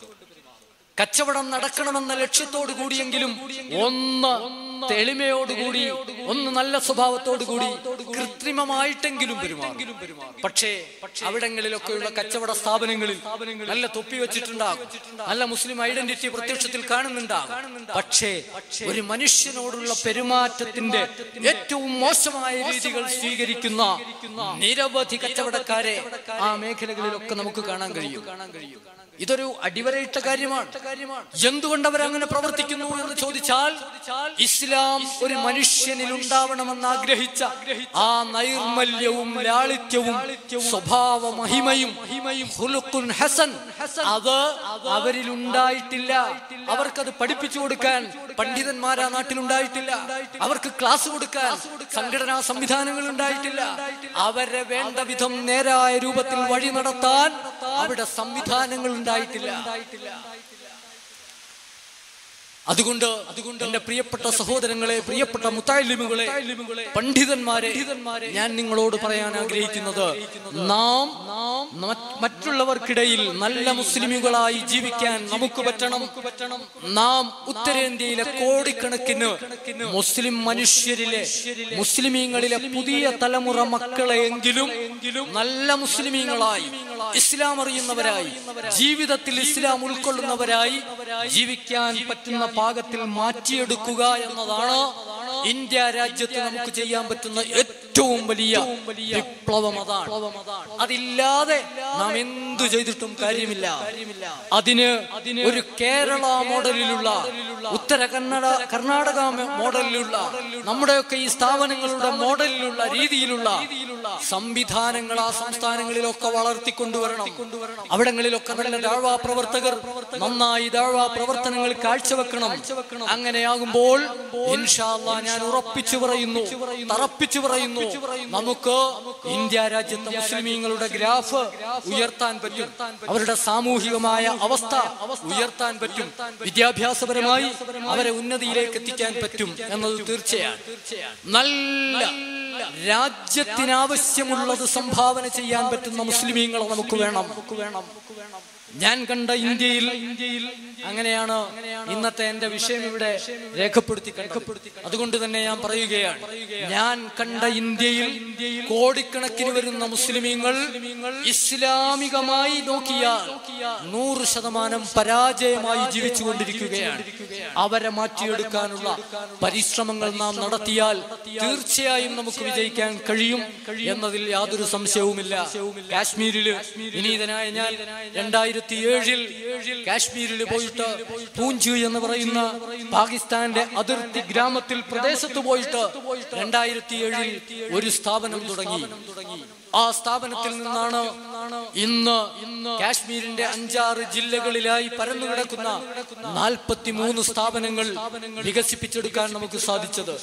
കച്ചവടം നടക്കണമെന്ന ലക്ഷ്യത്തോടു കൂടിയെങ്കിലും ഒന്ന് തെളിമയോടുകൂടി ഒന്ന് നല്ല സ്വഭാവത്തോടു കൂടി കൃത്രിമമായിട്ടെങ്കിലും പെരുമാറും പക്ഷേ അവിടങ്ങളിലൊക്കെയുള്ള കച്ചവട സ്ഥാപനങ്ങളിൽ നല്ല തൊപ്പി വെച്ചിട്ടുണ്ടാകും നല്ല മുസ്ലിം ഐഡന്റിറ്റി പ്രത്യക്ഷത്തിൽ കാണുന്നുണ്ടാകും പക്ഷേ ഒരു മനുഷ്യനോടുള്ള പെരുമാറ്റത്തിന്റെ ഏറ്റവും മോശമായ രീതികൾ സ്വീകരിക്കുന്ന നിരവധി കച്ചവടക്കാരെ ആ മേഖലകളിലൊക്കെ നമുക്ക് കാണാൻ കഴിയും ഇതൊരു അടിവരയിട്ട കാര്യമാണ് എന്തുകൊണ്ട് അവരങ്ങനെ പ്രവർത്തിക്കുന്നു എന്ന് ചോദിച്ചാൽ ഇസ്ലാം ഒരു മനുഷ്യനിൽ ഉണ്ടാവണമെന്ന് ആഗ്രഹിച്ച ആ നൈർമല്യവും ലാളിത്യവും സ്വഭാവ മഹിമയും ഖുലുഖുൻ ഹസൻ അത് അവരിൽ ഉണ്ടായിട്ടില്ല അവർക്കത് പഠിപ്പിച്ചു കൊടുക്കാൻ പണ്ഡിതന്മാർ ആ നാട്ടിലുണ്ടായിട്ടില്ല അവർക്ക് ക്ലാസ് കൊടുക്കാൻ സംഘടനാ സംവിധാനങ്ങൾ ഉണ്ടായിട്ടില്ല അവരെ വേണ്ട വിധം നേരായ രൂപത്തിൽ വഴി നടത്താൻ അവിടെ സംവിധാനങ്ങൾ ഉണ്ടായിട്ടില്ല അതുകൊണ്ട് അതുകൊണ്ട് എന്റെ പ്രിയപ്പെട്ട സഹോദരങ്ങളെ പ്രിയപ്പെട്ട മുത്താലിമുകളെ പണ്ഡിതന്മാരെ ഞാൻ നിങ്ങളോട് പറയാൻ ആഗ്രഹിക്കുന്നത് നാം മറ്റ് മറ്റുള്ളവർക്കിടയിൽ നല്ല മുസ്ലിമുകളായി ജീവിക്കാൻ നമുക്ക് പറ്റണം നാം ഉത്തരേന്ത്യയിലെ കോടിക്കണക്കിന് മുസ്ലിം മനുഷ്യരിലെ മുസ്ലിമീങ്ങളിലെ പുതിയ തലമുറ മക്കളെയെങ്കിലും നല്ല മുസ്ലിമീങ്ങളായി ഇസ്ലാം അറിയുന്നവരായി ജീവിതത്തിൽ ഇസ്ലാം ഉൾക്കൊള്ളുന്നവരായി ജീവിക്കാൻ പറ്റുന്ന പാകത്തിൽ മാറ്റിയെടുക്കുക എന്നതാണ് ഇന്ത്യ രാജ്യത്ത് നമുക്ക് ചെയ്യാൻ പറ്റുന്ന ഏറ്റവും വലിയ വിപ്ലവം അതാണ് അതില്ലാതെ നാം എന്തു ചെയ്തിട്ടും കാര്യമില്ല അതിന് ഒരു കേരള മോഡലിലുള്ള ഉത്തര കന്നഡ കർണാടക മോഡലിലുള്ള നമ്മുടെയൊക്കെ ഈ സ്ഥാപനങ്ങളുടെ മോഡലിലുള്ള രീതിയിലുള്ള സംവിധാനങ്ങൾ ആ സംസ്ഥാനങ്ങളിലൊക്കെ വളർത്തിക്കൊണ്ടുവരണം അവിടങ്ങളിലൊക്കെ നല്ല ദാഴ്വാ പ്രവർത്തകർ നന്നായി ദാഴ്വാ പ്രവർത്തനങ്ങൾ കാഴ്ചവെക്കണം അങ്ങനെയാകുമ്പോൾ ഇൻഷാ അല്ലാ ഞാൻ ഉറപ്പിച്ചു പറയുന്നു തറപ്പിച്ചു പറയുന്നു നമുക്ക് ഇന്ത്യ രാജ്യത്തെ മുസ്ലിമീങ്ങളുടെ ഗ്രാഫ് ഉയർത്താൻ പറ്റും അവരുടെ സാമൂഹികമായ അവസ്ഥ ഉയർത്താൻ പറ്റും വിദ്യാഭ്യാസപരമായി അവരെ ഉന്നതിയിലേക്ക് എത്തിക്കാൻ പറ്റും എന്നത് തീർച്ചയാണ് നല്ല രാജ്യത്തിനാവശ്യമുള്ളത് സംഭാവന ചെയ്യാൻ പറ്റുന്ന മുസ്ലിമീങ്ങളെ നമുക്ക് വേണം ഞാൻ കണ്ട ഇന്ത്യയിൽ ഇന്ത്യയിൽ അങ്ങനെയാണ് ഇന്നത്തെ എന്റെ വിഷയം ഇവിടെ രേഖപ്പെടുത്തി രേഖപ്പെടുത്തി അതുകൊണ്ട് തന്നെ ഞാൻ പറയുകയാണ് ഞാൻ കണ്ട ഇന്ത്യയിൽ കോടിക്കണക്കിന് വരുന്ന മുസ്ലിമീങ്ങൾ ഇസ്ലാമികമായി നോക്കിയാൽ നൂറ് ശതമാനം പരാജയമായി ജീവിച്ചുകൊണ്ടിരിക്കുകയാണ് അവരെ മാറ്റിയെടുക്കാനുള്ള പരിശ്രമങ്ങൾ നാം നടത്തിയാൽ തീർച്ചയായും നമുക്ക് വിജയിക്കാൻ കഴിയും എന്നതിൽ യാതൊരു സംശയവുമില്ല കാശ്മീരില് വിനീതനായ ഞാൻ രണ്ടായിരത്തി ഏഴിൽ കാശ്മീരിൽ പോയിട്ട് പൂഞ്ച് എന്ന് പറയുന്ന പാകിസ്ഥാന്റെ അതിർത്തി ഗ്രാമത്തിൽ പ്രദേശത്ത് പോയിട്ട് രണ്ടായിരത്തി ഏഴിൽ ഒരു സ്ഥാപനം തുടങ്ങി ആ സ്ഥാപനത്തിൽ നിന്നാണ് ഇന്ന് കാശ്മീരിന്റെ അഞ്ചാറ് ജില്ലകളിലായി പരന്നു കിടക്കുന്ന നാൽപ്പത്തി മൂന്ന് സ്ഥാപനങ്ങൾ വികസിപ്പിച്ചെടുക്കാൻ നമുക്ക് സാധിച്ചത്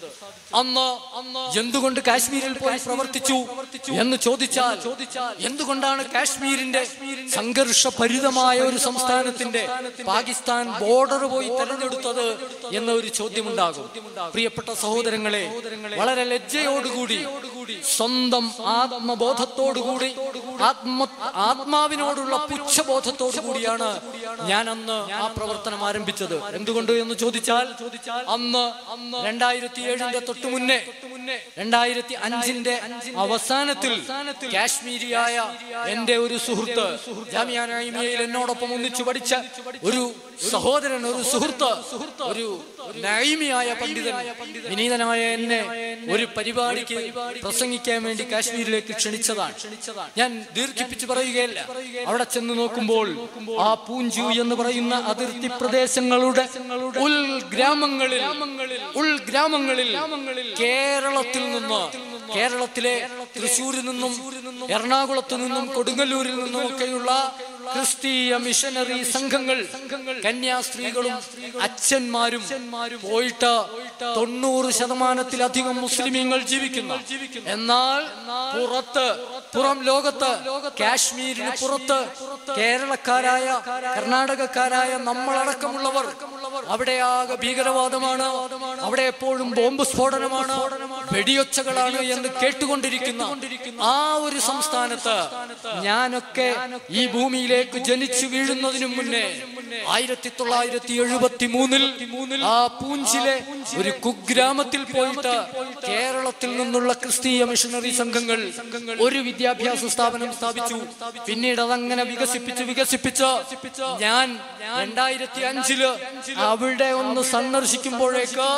അന്ന് എന്തുകൊണ്ട് കാശ്മീരിൽ പോയി പ്രവർത്തിച്ചു എന്ന് ചോദിച്ചാൽ എന്തുകൊണ്ടാണ് കാശ്മീരിന്റെ സംഘർഷഭരിതമായ ഒരു സംസ്ഥാനത്തിന്റെ പാകിസ്ഥാൻ ബോർഡർ പോയി തെരഞ്ഞെടുത്തത് എന്ന ഒരു ചോദ്യമുണ്ടാകും പ്രിയപ്പെട്ട സഹോദരങ്ങളെ വളരെ ലജ്ജയോടുകൂടി സ്വന്തം ആത്മബോധത്തോടുകൂടി ആത്മ ആത്മാവിനോടുള്ള പുച്ഛബോധത്തോടു കൂടിയാണ് ഞാൻ അന്ന് ആ പ്രവർത്തനം ആരംഭിച്ചത് എന്തുകൊണ്ട് എന്ന് ചോദിച്ചാൽ അന്ന് രണ്ടായിരത്തി ഏഴിന്റെ തൊട്ടു മുന്നേ രണ്ടായിരത്തി അഞ്ചിന്റെ അവസാനത്തിൽ കാശ്മീരിയായ എന്റെ ഒരു സുഹൃത്ത് ജാമിയ നൈമിയയിൽ എന്നോടൊപ്പം ഒന്നിച്ചു പഠിച്ച ഒരു സഹോദരൻ ഒരു സുഹൃത്ത് ഒരു നൈമിയായ പണ്ഡിതൻ വിനീതനായ എന്നെ ഒരു പരിപാടിക്ക് പ്രസംഗിക്കാൻ വേണ്ടി കാശ്മീരിലേക്ക് ക്ഷണിച്ചതാണ് ഞാൻ ദീർഘിപ്പിച്ച് പറയുകയല്ല അവിടെ ചെന്ന് നോക്കുമ്പോൾ ആ പൂഞ്ചു എന്ന് പറയുന്ന അതിർത്തി പ്രദേശങ്ങളുടെ ഉൾഗ്രാമങ്ങളിൽ ഉൾഗ്രാമങ്ങളിൽ കേരളത്തിൽ നിന്ന് കേരളത്തിലെ തൃശ്ശൂരിൽ നിന്നും എറണാകുളത്തു നിന്നും കൊടുങ്ങല്ലൂരിൽ നിന്നും ഒക്കെയുള്ള ക്രിസ്തീയ മിഷനറി സംഘങ്ങൾ കന്യാസ്ത്രീകളും അച്ഛന്മാരും പോയിട്ട് തൊണ്ണൂറ് ശതമാനത്തിലധികം മുസ്ലിമീങ്ങൾ ജീവിക്കുന്ന എന്നാൽ പുറത്ത് പുറം ലോകത്ത് കാശ്മീരിന് പുറത്ത് കേരളക്കാരായ കർണാടകക്കാരായ നമ്മളടക്കമുള്ളവർ അവിടെ ആകെ ഭീകരവാദമാണ് അവിടെ എപ്പോഴും ബോംബ് സ്ഫോടനമാണ് വെടിയൊച്ചകളാണ് എന്ന് കേട്ടുകൊണ്ടിരിക്കുന്ന ആ ഒരു സംസ്ഥാനത്ത് ഞാനൊക്കെ ഈ ഭൂമിയിലേക്ക് ജനിച്ചു വീഴുന്നതിനു മുന്നേ ആയിരത്തി തൊള്ളായിരത്തി എഴുപത്തി മൂന്നിൽ ആ പൂഞ്ചിലെ ഒരു കുഗ്രാമത്തിൽ പോയിട്ട് കേരളത്തിൽ നിന്നുള്ള ക്രിസ്തീയ മിഷണറി സംഘങ്ങൾ ഒരു വിദ്യാഭ്യാസ സ്ഥാപനം സ്ഥാപിച്ചു പിന്നീട് അതങ്ങനെ വികസിപ്പിച്ച് വികസിപ്പിച്ച് ഞാൻ രണ്ടായിരത്തി അഞ്ചില് അവിടെ ഒന്ന് സന്ദർശിക്കുമ്പോഴേക്ക്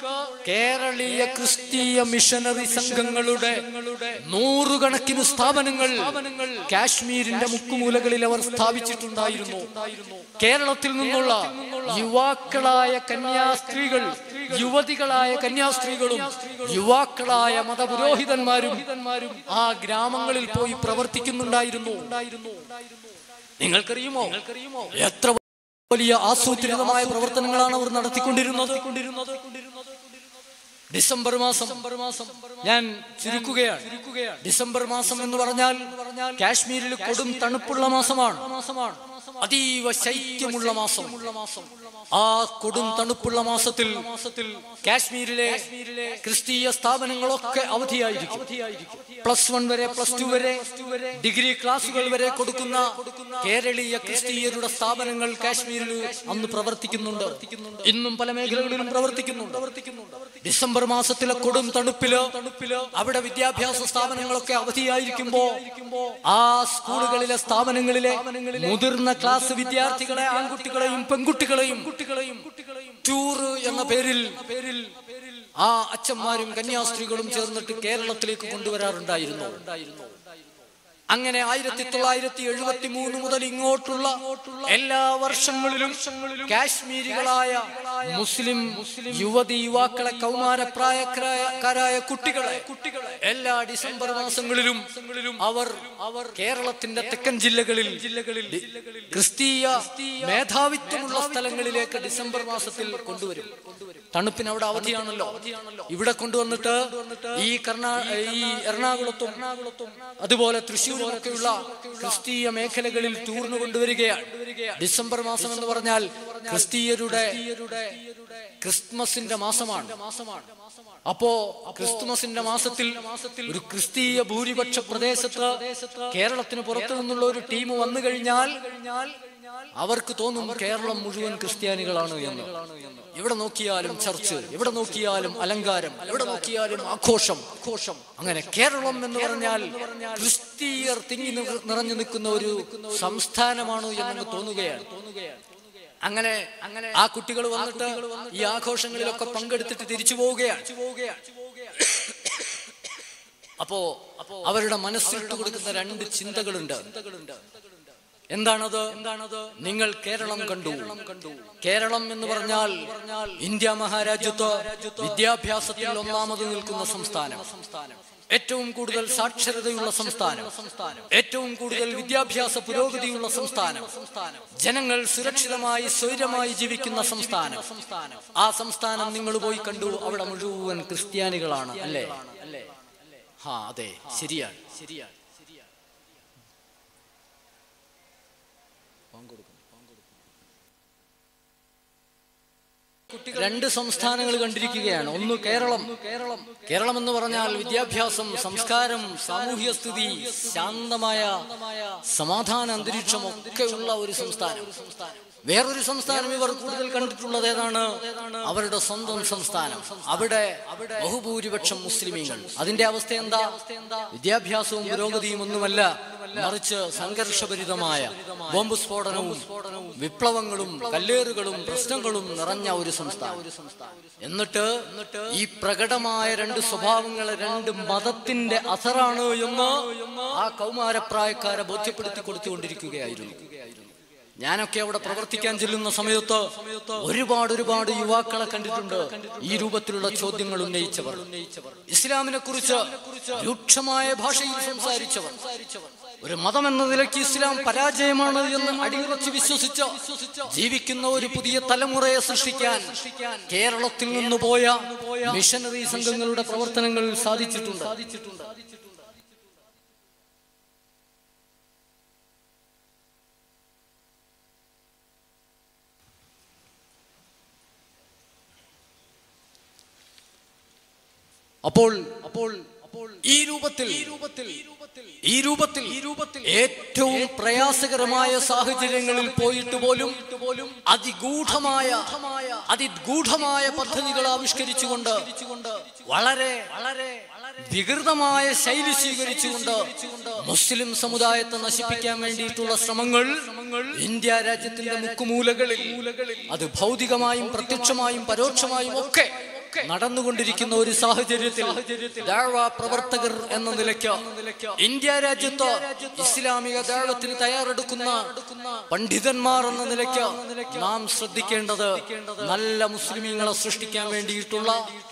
കേരളീയ ക്രിസ്തീയ മിഷനറി സംഘങ്ങളുടെ നൂറുകണക്കിന് സ്ഥാപനങ്ങൾ കാശ്മീരിന്റെ മുക്കുമൂലകളിൽ അവർ സ്ഥാപിച്ചിട്ടുണ്ടായിരുന്നു കേരളത്തിൽ നിന്നുള്ള യുവാക്കളായ കന്യാസ്ത്രീകൾ യുവതികളായ കന്യാസ്ത്രീകളും യുവാക്കളായ മതപുരോഹിതന്മാരും ആ ഗ്രാമങ്ങളിൽ പോയി പ്രവർത്തിക്കുന്നുണ്ടായിരുന്നു നിങ്ങൾക്കറിയുമോ എത്ര വലിയ ആസൂത്രിതമായ പ്രവർത്തനങ്ങളാണ് അവർ നടത്തിക്കൊണ്ടിരുന്നത് ഡിസംബർ മാസം ഞാൻ ചുരുക്കുകയാണ് ഡിസംബർ മാസം എന്ന് പറഞ്ഞാൽ കാശ്മീരിൽ കൊടും തണുപ്പുള്ള മാസമാണ് അതീവ ശൈത്യമുള്ള മാസം ആ കൊടും തണുപ്പുള്ള മാസത്തിൽ കാശ്മീരിലെ ക്രിസ്തീയ സ്ഥാപനങ്ങളൊക്കെ അവധിയായിരിക്കും പ്ലസ് വൺ വരെ പ്ലസ് ടു വരെ ഡിഗ്രി ക്ലാസുകൾ വരെ കൊടുക്കുന്ന കേരളീയ ക്രിസ്തീയരുടെ സ്ഥാപനങ്ങൾ കാശ്മീരിൽ അന്ന് പ്രവർത്തിക്കുന്നുണ്ട് ഇന്നും പല മേഖലകളിലും പ്രവർത്തിക്കുന്നുണ്ട് ഡിസംബർ മാസത്തിലെ കൊടും തണുപ്പില് അവിടെ വിദ്യാഭ്യാസ സ്ഥാപനങ്ങളൊക്കെ അവധിയായിരിക്കുമ്പോ ആ സ്കൂളുകളിലെ സ്ഥാപനങ്ങളിലെ മുതിർന്ന ക്ലാസ് വിദ്യാർത്ഥികളെ ആൺകുട്ടികളെയും പെൺകുട്ടികളെയും കുട്ടികളെയും ടൂറ് എന്ന പേരിൽ പേരിൽ ആ അച്ഛന്മാരും കന്യാസ്ത്രീകളും ചേർന്നിട്ട് കേരളത്തിലേക്ക് കൊണ്ടുവരാറുണ്ടായിരുന്നു അങ്ങനെ ആയിരത്തി തൊള്ളായിരത്തി എഴുപത്തി മൂന്ന് മുതൽ ഇങ്ങോട്ടുള്ള എല്ലാ വർഷങ്ങളിലും കാശ്മീരികളായ മുസ്ലിം യുവതി യുവാക്കളെ കൗമാരപ്രായക്കാരായ കുട്ടികളെ എല്ലാ ഡിസംബർ മാസങ്ങളിലും അവർ അവർ കേരളത്തിന്റെ തെക്കൻ ജില്ലകളിൽ ജില്ലകളിൽ ക്രിസ്തീയ മേധാവിത്വമുള്ള സ്ഥലങ്ങളിലേക്ക് ഡിസംബർ മാസത്തിൽ കൊണ്ടുവരും തണുപ്പിന് അവിടെ അവധിയാണല്ലോ ഇവിടെ കൊണ്ടുവന്നിട്ട് ഈ കർണാ ഈ എറണാകുളത്തും അതുപോലെ തൃശ്ശൂരിലൊക്കെയുള്ള ക്രിസ്തീയ മേഖലകളിൽ ടൂറിന് കൊണ്ടുവരികയാണ് ഡിസംബർ മാസം എന്ന് പറഞ്ഞാൽ ക്രിസ്തീയരുടെ ക്രിസ്മസിന്റെ മാസമാണ് അപ്പോ ക്രിസ്തുമസിന്റെ മാസത്തിൽ ഒരു ക്രിസ്തീയ ഭൂരിപക്ഷ പ്രദേശത്ത് കേരളത്തിന് പുറത്തു നിന്നുള്ള ഒരു ടീം വന്നു കഴിഞ്ഞാൽ അവർക്ക് തോന്നും കേരളം മുഴുവൻ ക്രിസ്ത്യാനികളാണ് എന്ന് എവിടെ നോക്കിയാലും ചർച്ച് എവിടെ നോക്കിയാലും അലങ്കാരം എവിടെ നോക്കിയാലും ആഘോഷം ആഘോഷം അങ്ങനെ കേരളം എന്ന് പറഞ്ഞാൽ ക്രിസ്തീയർ തിങ്ങി നിറ- നിറഞ്ഞു നിൽക്കുന്ന ഒരു സംസ്ഥാനമാണ് എന്ന് തോന്നുകയാണ് അങ്ങനെ അങ്ങനെ ആ കുട്ടികൾ വന്നിട്ട് ഈ ആഘോഷങ്ങളിലൊക്കെ പങ്കെടുത്തിട്ട് തിരിച്ചു പോവുകയാണ് അപ്പോ അവരുടെ മനസ്സിലിട്ട് കൊടുക്കുന്ന രണ്ട് ചിന്തകളുണ്ട് എന്താണത് എന്താണത് നിങ്ങൾ കേരളം കണ്ടു കേരളം എന്ന് പറഞ്ഞാൽ ഇന്ത്യ മഹാരാജ്യത്ത് വിദ്യാഭ്യാസത്തിൽ ഒന്നാമത് നിൽക്കുന്ന സംസ്ഥാനം ഏറ്റവും കൂടുതൽ സാക്ഷരതയുള്ള സംസ്ഥാനം ഏറ്റവും കൂടുതൽ വിദ്യാഭ്യാസ പുരോഗതിയുള്ള സംസ്ഥാനം ജനങ്ങൾ സുരക്ഷിതമായി സ്വൈരമായി ജീവിക്കുന്ന സംസ്ഥാനം ആ സംസ്ഥാനം നിങ്ങൾ പോയി കണ്ടു അവിടെ മുഴുവൻ ക്രിസ്ത്യാനികളാണ് അല്ലേ ഹാ അതെ ശരിയാണ് ശരിയാണ് രണ്ട് സംസ്ഥാനങ്ങൾ കണ്ടിരിക്കുകയാണ് ഒന്ന് കേരളം കേരളം കേരളം എന്ന് പറഞ്ഞാൽ വിദ്യാഭ്യാസം സംസ്കാരം സാമൂഹ്യ സ്ഥിതി ശാന്തമായ സമാധാന അന്തരീക്ഷം ഒക്കെ ഉള്ള ഒരു സംസ്ഥാനം വേറൊരു സംസ്ഥാനം ഇവർ കൂടുതൽ കണ്ടിട്ടുള്ളത് ഏതാണ് അവരുടെ സ്വന്തം സംസ്ഥാനം അവിടെ ബഹുഭൂരിപക്ഷം മുസ്ലിമീങ്ങൾ അതിന്റെ അവസ്ഥ എന്താ വിദ്യാഭ്യാസവും പുരോഗതിയും ഒന്നുമല്ല മറിച്ച് സംഘർഷഭരിതമായ ബോംബ് സ്ഫോടനവും വിപ്ലവങ്ങളും കല്ലേറുകളും പ്രശ്നങ്ങളും നിറഞ്ഞ ഒരു സംസ്ഥാനം എന്നിട്ട് ഈ പ്രകടമായ രണ്ട് സ്വഭാവങ്ങളെ രണ്ട് മതത്തിന്റെ അസറാണ് എന്ന് ആ കൗമാരപ്രായക്കാരെ ബോധ്യപ്പെടുത്തി കൊടുത്തുകൊണ്ടിരിക്കുകയായിരുന്നു ഞാനൊക്കെ അവിടെ പ്രവർത്തിക്കാൻ ചെല്ലുന്ന സമയത്ത് ഒരുപാട് ഒരുപാട് യുവാക്കളെ കണ്ടിട്ടുണ്ട് ഈ രൂപത്തിലുള്ള ചോദ്യങ്ങൾ ഉന്നയിച്ചവർ ഇസ്ലാമിനെ കുറിച്ച് രൂക്ഷമായ ഭാഷയിൽ സംസാരിച്ചവർ ഒരു മതം എന്ന നിലയ്ക്ക് ഇസ്ലാം പരാജയമാണ് എന്ന് അടിയുറച്ച് വിശ്വസിച്ച് ജീവിക്കുന്ന ഒരു പുതിയ തലമുറയെ സൃഷ്ടിക്കാൻ കേരളത്തിൽ നിന്ന് പോയ മിഷനറി സംഘങ്ങളുടെ പ്രവർത്തനങ്ങൾ സാധിച്ചിട്ടുണ്ട് അപ്പോൾ അപ്പോൾ അപ്പോൾ ഈ രൂപത്തിൽ ഈ രൂപത്തിൽ ഈ രൂപത്തിൽ ഈ രൂപത്തിൽ ഏറ്റവും പ്രയാസകരമായ സാഹചര്യങ്ങളിൽ പോയിട്ട് പോലും പോലും അതിഗൂഢമായ അതിഗൂഢമായ പദ്ധതികൾ ആവിഷ്കരിച്ചുകൊണ്ട് വളരെ വളരെ വികൃതമായ ശൈലി സ്വീകരിച്ചുകൊണ്ട് മുസ്ലിം സമുദായത്തെ നശിപ്പിക്കാൻ വേണ്ടിയിട്ടുള്ള ശ്രമങ്ങൾ ഇന്ത്യ രാജ്യത്തിന്റെ മുക്കുമൂലകളിൽ അത് ഭൗതികമായും പ്രത്യക്ഷമായും പരോക്ഷമായും ഒക്കെ നടന്നുകൊണ്ടിരിക്കുന്ന ഒരു സാഹചര്യത്തിൽ ദാഴ്വ പ്രവർത്തകർ എന്ന നിലയ്ക്ക് ഇന്ത്യ രാജ്യത്ത് ഇസ്ലാമിക ദാഴ്വത്തിന് തയ്യാറെടുക്കുന്ന പണ്ഡിതന്മാർ എന്ന നിലയ്ക്ക് നാം ശ്രദ്ധിക്കേണ്ടത് നല്ല മുസ്ലിമീങ്ങളെ സൃഷ്ടിക്കാൻ വേണ്ടിയിട്ടുള്ള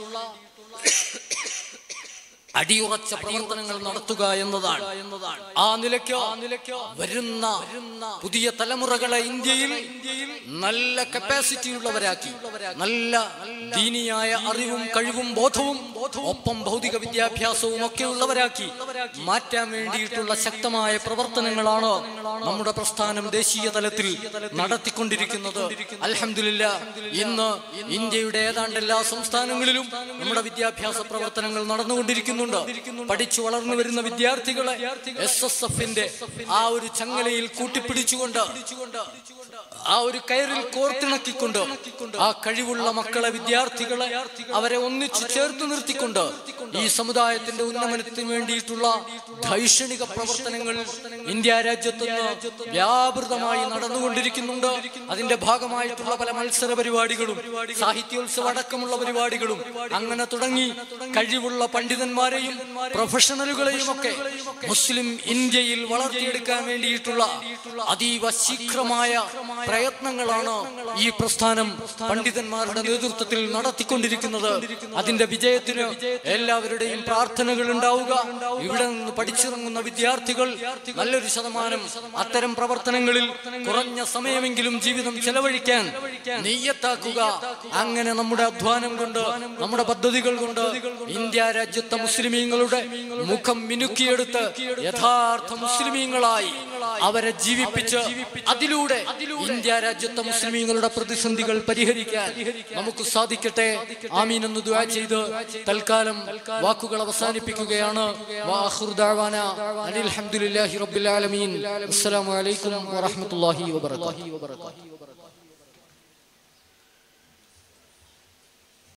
അടിയുറച്ച പ്രവർത്തനങ്ങൾ നടത്തുക എന്നതാണ് ആ നിലയ്ക്ക് വരുന്ന പുതിയ തലമുറകളെ ഇന്ത്യയിൽ നല്ല കപ്പാസിറ്റി ഉള്ളവരാക്കി നല്ല ദീനിയായ അറിവും കഴിവും ബോധവും ഒപ്പം ഭൗതിക വിദ്യാഭ്യാസവും ഒക്കെ ഉള്ളവരാക്കി മാറ്റാൻ വേണ്ടിയിട്ടുള്ള ശക്തമായ പ്രവർത്തനങ്ങളാണ് നമ്മുടെ പ്രസ്ഥാനം ദേശീയ തലത്തിൽ നടത്തിക്കൊണ്ടിരിക്കുന്നത് അൽഹംദുലില്ല ഇന്ന് ഇന്ത്യയുടെ ഏതാണ്ട് എല്ലാ സംസ്ഥാനങ്ങളിലും നമ്മുടെ വിദ്യാഭ്യാസ പ്രവർത്തനങ്ങൾ നടന്നുകൊണ്ടിരിക്കുന്നുണ്ട് പഠിച്ചു വളർന്നു വരുന്ന വിദ്യാർത്ഥികളെ എസ് എസ് എഫിന്റെ ആ ഒരു ചങ്ങലയിൽ കൂട്ടിപ്പിടിച്ചുകൊണ്ട് ആ ഒരു കയറിൽ കോർത്തിണക്കിക്കൊണ്ട് ആ കഴിവുള്ള മക്കളെ വിദ്യാർത്ഥികളെ അവരെ ഒന്നിച്ചു ചേർത്ത് നിർത്തിക്കൊണ്ട് ഈ സമുദായത്തിന്റെ ഉന്നമനത്തിന് വേണ്ടിയിട്ടുള്ള ധൈഷണിക പ്രവർത്തനങ്ങൾ ഇന്ത്യ രാജ്യത്തുനിന്ന് വ്യാപൃതമായി നടന്നുകൊണ്ടിരിക്കുന്നുണ്ട് അതിന്റെ ഭാഗമായിട്ടുള്ള പല മത്സര പരിപാടികളും സാഹിത്യോത്സവ അടക്കമുള്ള പരിപാടികളും അങ്ങനെ തുടങ്ങി കഴിവുള്ള പണ്ഡിതന്മാരെയും പ്രൊഫഷണലുകളെയും ഒക്കെ മുസ്ലിം ഇന്ത്യയിൽ വളർത്തിയെടുക്കാൻ വേണ്ടിയിട്ടുള്ള അതീവ ശീഘ്രമായ പ്രയത്നങ്ങളാണ് ഈ പ്രസ്ഥാനം പണ്ഡിതന്മാരുടെ നേതൃത്വത്തിൽ നടത്തിക്കൊണ്ടിരിക്കുന്നത് അതിന്റെ വിജയത്തിന് എല്ലാവരുടെയും പ്രാർത്ഥനകൾ ഉണ്ടാവുക ഇവിടെ നിന്ന് പഠിച്ചിറങ്ങുന്ന വിദ്യാർത്ഥികൾ നല്ലൊരു ശതമാനം അത്തരം പ്രവർത്തനങ്ങളിൽ കുറഞ്ഞ സമയമെങ്കിലും ജീവിതം ചെലവഴിക്കാൻ നെയ്യത്താക്കുക അങ്ങനെ നമ്മുടെ അധ്വാനം കൊണ്ട് നമ്മുടെ പദ്ധതികൾ കൊണ്ട് ഇന്ത്യ രാജ്യത്തെ മുസ്ലിമീങ്ങളുടെ മുഖം മിനുക്കിയെടുത്ത് യഥാർത്ഥ മുസ്ലിമീങ്ങളായി അവരെ ജീവിപ്പിച്ച് അതിലൂടെ ഇന്ത്യ രാജ്യത്തെ മുസ്ലിമീങ്ങളുടെ പ്രതിസന്ധികൾ പരിഹരിക്കാൻ നമുക്ക് സാധിക്കട്ടെ ആമീൻ എന്ന് ദുആ ചെയ്ത് തൽക്കാലം വാക്കുകൾ അവസാനിപ്പിക്കുകയാണ് വാഖിറു ദഅവാന അനിൽ ഹംദുലില്ലാഹി റബ്ബിൽ ആലമീൻ അസ്സലാമു അലൈക്കും വറഹ്മത്തുള്ളാഹി വബറകാതുഹു